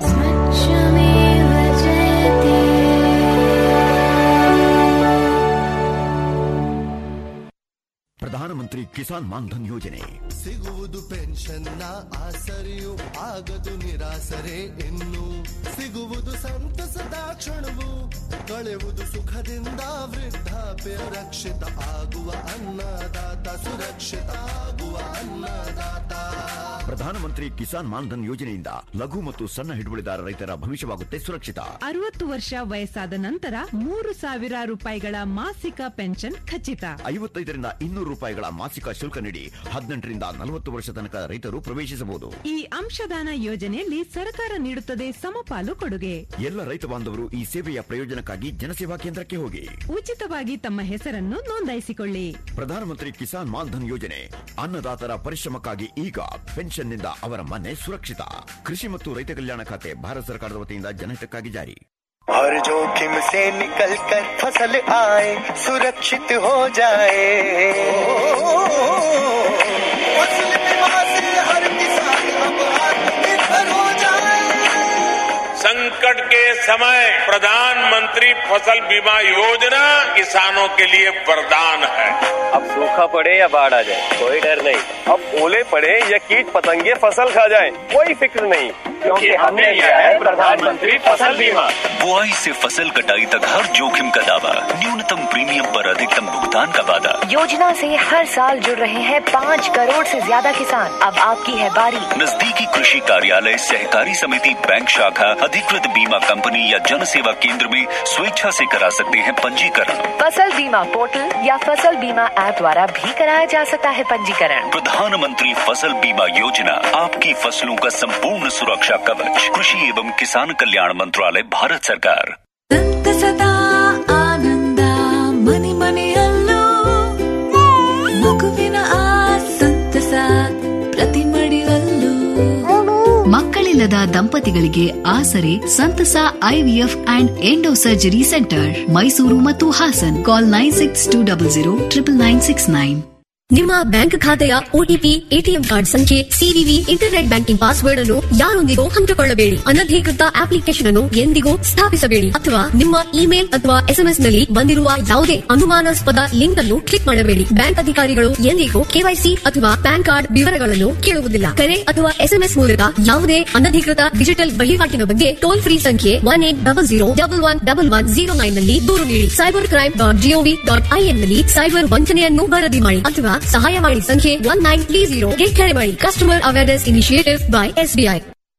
ಪ್ರಧಾನಮಂತ್ರಿ ಕಿಸಾನ್ ಮಾನ್ಧನ್ ಯೋಜನೆ ಸಿಗುವುದು ಪೆನ್ಷನ್ನ ಆಸರೆಯು ಆಗದು ನಿರಾಸರೆ ಇನ್ನು ಸಿಗುವುದು ಸಂತಸದ ಕ್ಷಣವು ಕಳೆಯುವುದು ಸುಖದಿಂದ ವೃದ್ಧಾಪ್ಯ ರಕ್ಷಿತ ಆಗುವ ಅನ್ನದಾತ ಸುರಕ್ಷಿತ ಆಗುವ ಅನ್ನದಾತ ಪ್ರಧಾನಮಂತ್ರಿ ಕಿಸಾನ್ ಮಾನ್ಧನ್ ಯೋಜನೆಯಿಂದ ಲಘು ಮತ್ತು ಸಣ್ಣ ಹಿಡುವಳಿದಾರ ರೈತರ ಭವಿಷ್ಯವಾಗುತ್ತೆ ಸುರಕ್ಷಿತ ಅರವತ್ತು ವರ್ಷ ವಯಸ್ಸಾದ ನಂತರ ಮೂರು ಸಾವಿರ ರೂಪಾಯಿಗಳ ಮಾಸಿಕ ಪೆನ್ಷನ್ ಖಚಿತ ಐವತ್ತೈದರಿಂದ ಇನ್ನೂರು ರೂಪಾಯಿಗಳ ಮಾಸಿಕ ಶುಲ್ಕ ನೀಡಿ ಹದಿನೆಂಟರಿಂದ ನಲವತ್ತು ವರ್ಷ ತನಕ ರೈತರು ಪ್ರವೇಶಿಸಬಹುದು ಈ ಅಂಶದಾನ ಯೋಜನೆಯಲ್ಲಿ ಸರ್ಕಾರ ನೀಡುತ್ತದೆ ಸಮಪಾಲು ಕೊಡುಗೆ ಎಲ್ಲ ರೈತ ಬಾಂಧವರು ಈ ಸೇವೆಯ ಪ್ರಯೋಜನಕ್ಕಾಗಿ ಜನಸೇವಾ ಕೇಂದ್ರಕ್ಕೆ ಹೋಗಿ ಉಚಿತವಾಗಿ ತಮ್ಮ ಹೆಸರನ್ನು ನೋಂದಾಯಿಸಿಕೊಳ್ಳಿ ಪ್ರಧಾನಮಂತ್ರಿ ಕಿಸಾನ್ ಮಾನ್ಧನ್ ಯೋಜನೆ ಅನ್ನದಾತರ ಪರಿಶ್ರಮಕ್ಕಾಗಿ ಈಗ ಪೆನ್ಷನ್ನಿಂದ ಅವರ ಮನೆ ಸುರಕ್ಷಿತ ಕೃಷಿ ಮತ್ತು ರೈತ ಕಲ್ಯಾಣ ಖಾತೆ ಭಾರತ ಸರ್ಕಾರದ ವತಿಯಿಂದ ಜನಹಿತಕ್ಕಾಗಿ ಜಾರಿ हर जोखिम से निकल कर फसल आए सुरक्षित हो जाए फसल बीमा से हर किसान अब आत्मनिर्भर हो जाए संकट के समय प्रधानमंत्री फसल बीमा योजना किसानों के लिए वरदान है अब सूखा पड़े या बाढ़ आ जाए कोई डर नहीं अब ओले पड़े या कीट पतंगे फसल खा जाए कोई फिक्र नहीं क्योंकि हमने लिया है प्रधानमंत्री फसल बीमा बुआई से फसल कटाई तक हर जोखिम का दावा न्यूनतम प्रीमियम पर अधिकतम भुगतान का वादा योजना से हर साल जुड़ रहे हैं पाँच करोड़ से ज्यादा किसान अब आपकी है बारी नजदीकी कृषि कार्यालय सहकारी समिति बैंक शाखा अधिकृत बीमा कंपनी या जन सेवा केंद्र में स्वेच्छा से करा सकते हैं पंजीकरण फसल बीमा पोर्टल या फसल बीमा ऐप द्वारा भी कराया जा सकता है पंजीकरण प्रधानमंत्री फसल बीमा योजना आपकी फसलों का संपूर्ण सुरक्षा कवच कृषि एवं किसान कल्याण मंत्रालय भारत सरकार ಸಂತಸದ ಆನಂದ ಮನೆ ಮನೆಯಲ್ಲೂ ಮಗುವಿನ ಆ ಸಂತಸ ಪ್ರತಿ ಮಡಿಲಲ್ಲೂ ಮಕ್ಕಳಿಲ್ಲದ ದಂಪತಿಗಳಿಗೆ ಆಸರೆ ಸಂತಸ IVF and endo surgery centre Mysuru ಮತ್ತು Hassan call nine six two double zero triple nine six nine ನಿಮ್ಮ ಬ್ಯಾಂಕ್ ಖಾತೆಯ ಒಟಿಪಿ ಎಟಿಎಂ ಕಾರ್ಡ್ ಸಂಖ್ಯೆ ಸಿವಿವಿ ಇಂಟರ್ನೆಟ್ ಬ್ಯಾಂಕಿಂಗ್ ಪಾಸ್ವರ್ಡ್ ಅನ್ನು ಯಾರೊಂದಿಗೂ ಹಂಚಿಕೊಳ್ಳಬೇಡಿ ಅನಧಿಕೃತ ಅಪ್ಲಿಕೇಶನ್ ಅನ್ನು ಎಂದಿಗೂ ಸ್ಥಾಪಿಸಬೇಡಿ ಅಥವಾ ನಿಮ್ಮ ಇಮೇಲ್ ಅಥವಾ ಎಸ್ಎಂಎಸ್ ನಲ್ಲಿ ಬಂದಿರುವ ಯಾವುದೇ ಅನುಮಾನಾಸ್ಪದ ಲಿಂಕ್ ಅನ್ನು ಕ್ಲಿಕ್ ಮಾಡಬೇಡಿ ಬ್ಯಾಂಕ್ ಅಧಿಕಾರಿಗಳು ಎಂದಿಗೂ ಕೆವೈಸಿ ಅಥವಾ ಪ್ಯಾನ್ ಕಾರ್ಡ್ ವಿವರಗಳನ್ನು ಕೇಳುವುದಿಲ್ಲ ಕರೆ ಅಥವಾ ಎಸ್ಎಂಎಸ್ ಮೂಲಕ ಯಾವುದೇ ಅನಧಿಕೃತ ಡಿಜಿಟಲ್ ವಹಿವಾಟಿನ ಬಗ್ಗೆ ಟೋಲ್ ಫ್ರೀ ಸಂಖ್ಯೆ one eight double zero double one double one zero nine ನಲ್ಲಿ ದೂರು ನೀಡಿ cyber crime dot gov dot in ನಲ್ಲಿ ಸೈಬರ್ ವಂಚನೆಯನ್ನು ವರದಿ ಮಾಡಿ ಅಥವಾ ಸಹಾಯವಾಣಿ ಸಂಖ್ಯೆ ಒನ್ ನೈನ್ ತ್ರೀ ಜೀರೋ ಗೆ ಕರೆ ಮಾಡಿ customer awareness initiative by SBI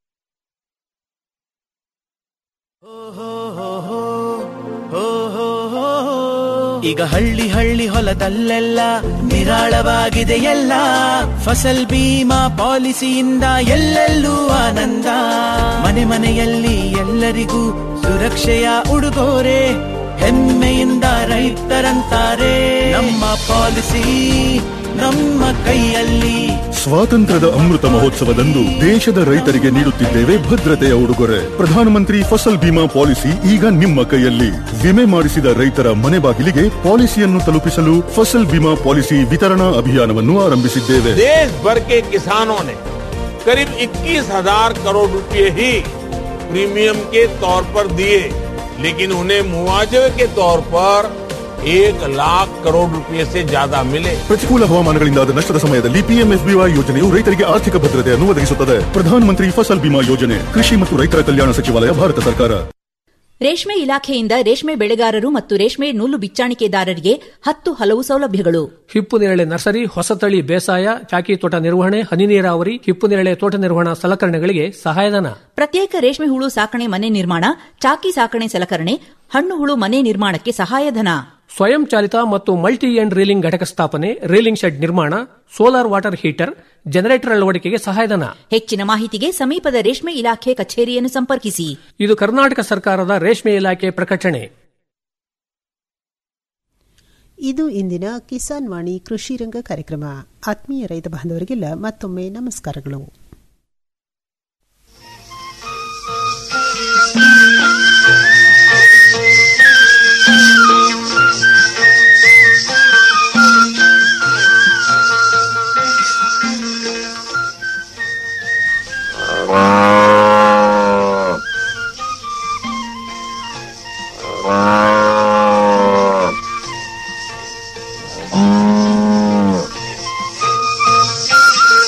ಈಗ ಹಳ್ಳಿ ಹಳ್ಳಿ ಹೊಲದಲ್ಲೆಲ್ಲ ನಿರಾಳವಾಗಿದೆ ಎಲ್ಲ ಫಸಲ್ ಬೀಮಾ ಪಾಲಿಸಿಯಿಂದ ಎಲ್ಲೆಲ್ಲೂ ಆನಂದ ಮನೆ ಮನೆಯಲ್ಲಿ ಎಲ್ಲರಿಗೂ ಸುರಕ್ಷೆಯ ಉಡುಗೊರೆ ಹೆಮ್ಮೆಯಿಂದ ರೈತರಂತಾರೆ ನಮ್ಮ ಪಾಲಿಸಿ ನಮ್ಮ ಕೈಯಲ್ಲಿ ಸ್ವಾತಂತ್ರ್ಯದ ಅಮೃತ ಮಹೋತ್ಸವದಂದು ದೇಶದ ರೈತರಿಗೆ ನೀಡುತ್ತಿದ್ದೇವೆ ಭದ್ರತೆಯ ಉಡುಗೊರೆ ಪ್ರಧಾನಮಂತ್ರಿ ಫಸಲ್ ಬಿಮಾ ಪಾಲಿಸಿ ಈಗ ನಿಮ್ಮ ಕೈಯಲ್ಲಿ ವಿಮೆ ಮಾಡಿಸಿದ ರೈತರ ಮನೆ ಬಾಗಿಲಿಗೆ ಪಾಲಿಸಿಯನ್ನು ತಲುಪಿಸಲು ಫಸಲ್ ಬಿಮಾ ಪಾಲಿಸಿ ವಿತರಣಾ ಅಭಿಯಾನವನ್ನು ಆರಂಭಿಸಿದ್ದೇವೆ देश भर के किसानों ने करीब 21,000 करोड़ रुपए ही प्रीमियम के तौर पर दिए लेकिन उन्हें मुआवजे के तौर पर एक लाख करोड़ रुपए से ज्यादा मिले ಪ್ರತಿಕೂಲ ಹವಾಮಾನಗಳಿಂದಾದ ನಷ್ಟದ ಸಮಯದಲ್ಲಿ ಪಿಎಂಎಫ್ಬಿವೈ ಯೋಜನೆಯು ರೈತರಿಗೆ ಆರ್ಥಿಕ ಭದ್ರತೆಯನ್ನು ಒದಗಿಸುತ್ತದೆ ಪ್ರಧಾನಮಂತ್ರಿ ಫಸಲ್ ಬಿಮಾ ಯೋಜನೆ ಕೃಷಿ ಮತ್ತು ರೈತರ ಕಲ್ಯಾಣ ಸಚಿವಾಲಯ ಭಾರತ ಸರ್ಕಾರ ರೇಷ್ಮೆ ಇಲಾಖೆಯಿಂದ ರೇಷ್ಮೆ ಬೆಳೆಗಾರರು ಮತ್ತು ರೇಷ್ಮೆ ನೂಲು ಬಿಚ್ಚಾಣಿಕೆದಾರರಿಗೆ ಹತ್ತು ಹಲವು ಸೌಲಭ್ಯಗಳು ಹಿಪ್ಪು ನೇರಳೆ ನರ್ಸರಿ ಹೊಸತಳಿ ಬೇಸಾಯ ಚಾಕಿ ತೋಟ ನಿರ್ವಹಣೆ ಹನಿ ನೀರಾವರಿ ಹಿಪ್ಪು ನೇರಳೆ ತೋಟ ನಿರ್ವಹಣಾ ಸಲಕರಣೆಗಳಿಗೆ ಸಹಾಯಧನ ಪ್ರತ್ಯೇಕ ರೇಷ್ಮೆ ಹುಳು ಸಾಕಣೆ ಮನೆ ನಿರ್ಮಾಣ ಚಾಕಿ ಸಾಕಣೆ ಸಲಕರಣೆ ಹಣ್ಣು ಹುಳು ಮನೆ ನಿರ್ಮಾಣಕ್ಕೆ ಸಹಾಯಧನ ಸ್ವಯಂ ಚಾಲಿತ ಮತ್ತು ಮಲ್ಟಿ ಎಂಡ್ ರೀಲಿಂಗ್ ಘಟಕ ಸ್ಥಾಪನೆ ರೀಲಿಂಗ್ ಶೆಡ್ ನಿರ್ಮಾಣ ಸೋಲಾರ್ ವಾಟರ್ ಹೀಟರ್ ಜನರೇಟರ್ ಅಳವಡಿಕೆಗೆ ಸಹಾಯಧನ ಹೆಚ್ಚಿನ ಮಾಹಿತಿಗೆ ಸಮೀಪದ ರೇಷ್ಮೆ ಇಲಾಖೆ ಕಚೇರಿಯನ್ನು ಸಂಪರ್ಕಿಸಿ ಇದು ಕರ್ನಾಟಕ ಸರ್ಕಾರದ ರೇಷ್ಮೆ ಇಲಾಖೆ ಪ್ರಕಟಣೆ ಇದು ಇಂದಿನ ಕಿಸಾನ್ ವಾಣಿ ಕೃಷಿ ರಂಗ ಕಾರ್ಯಕ್ರಮ ಆತ್ಮೀಯ ರೈತ ಬಾಂಧವರಿಗೆಲ್ಲ ಮತ್ತೊಮ್ಮೆ ನಮಸ್ಕಾರಗಳು Wow.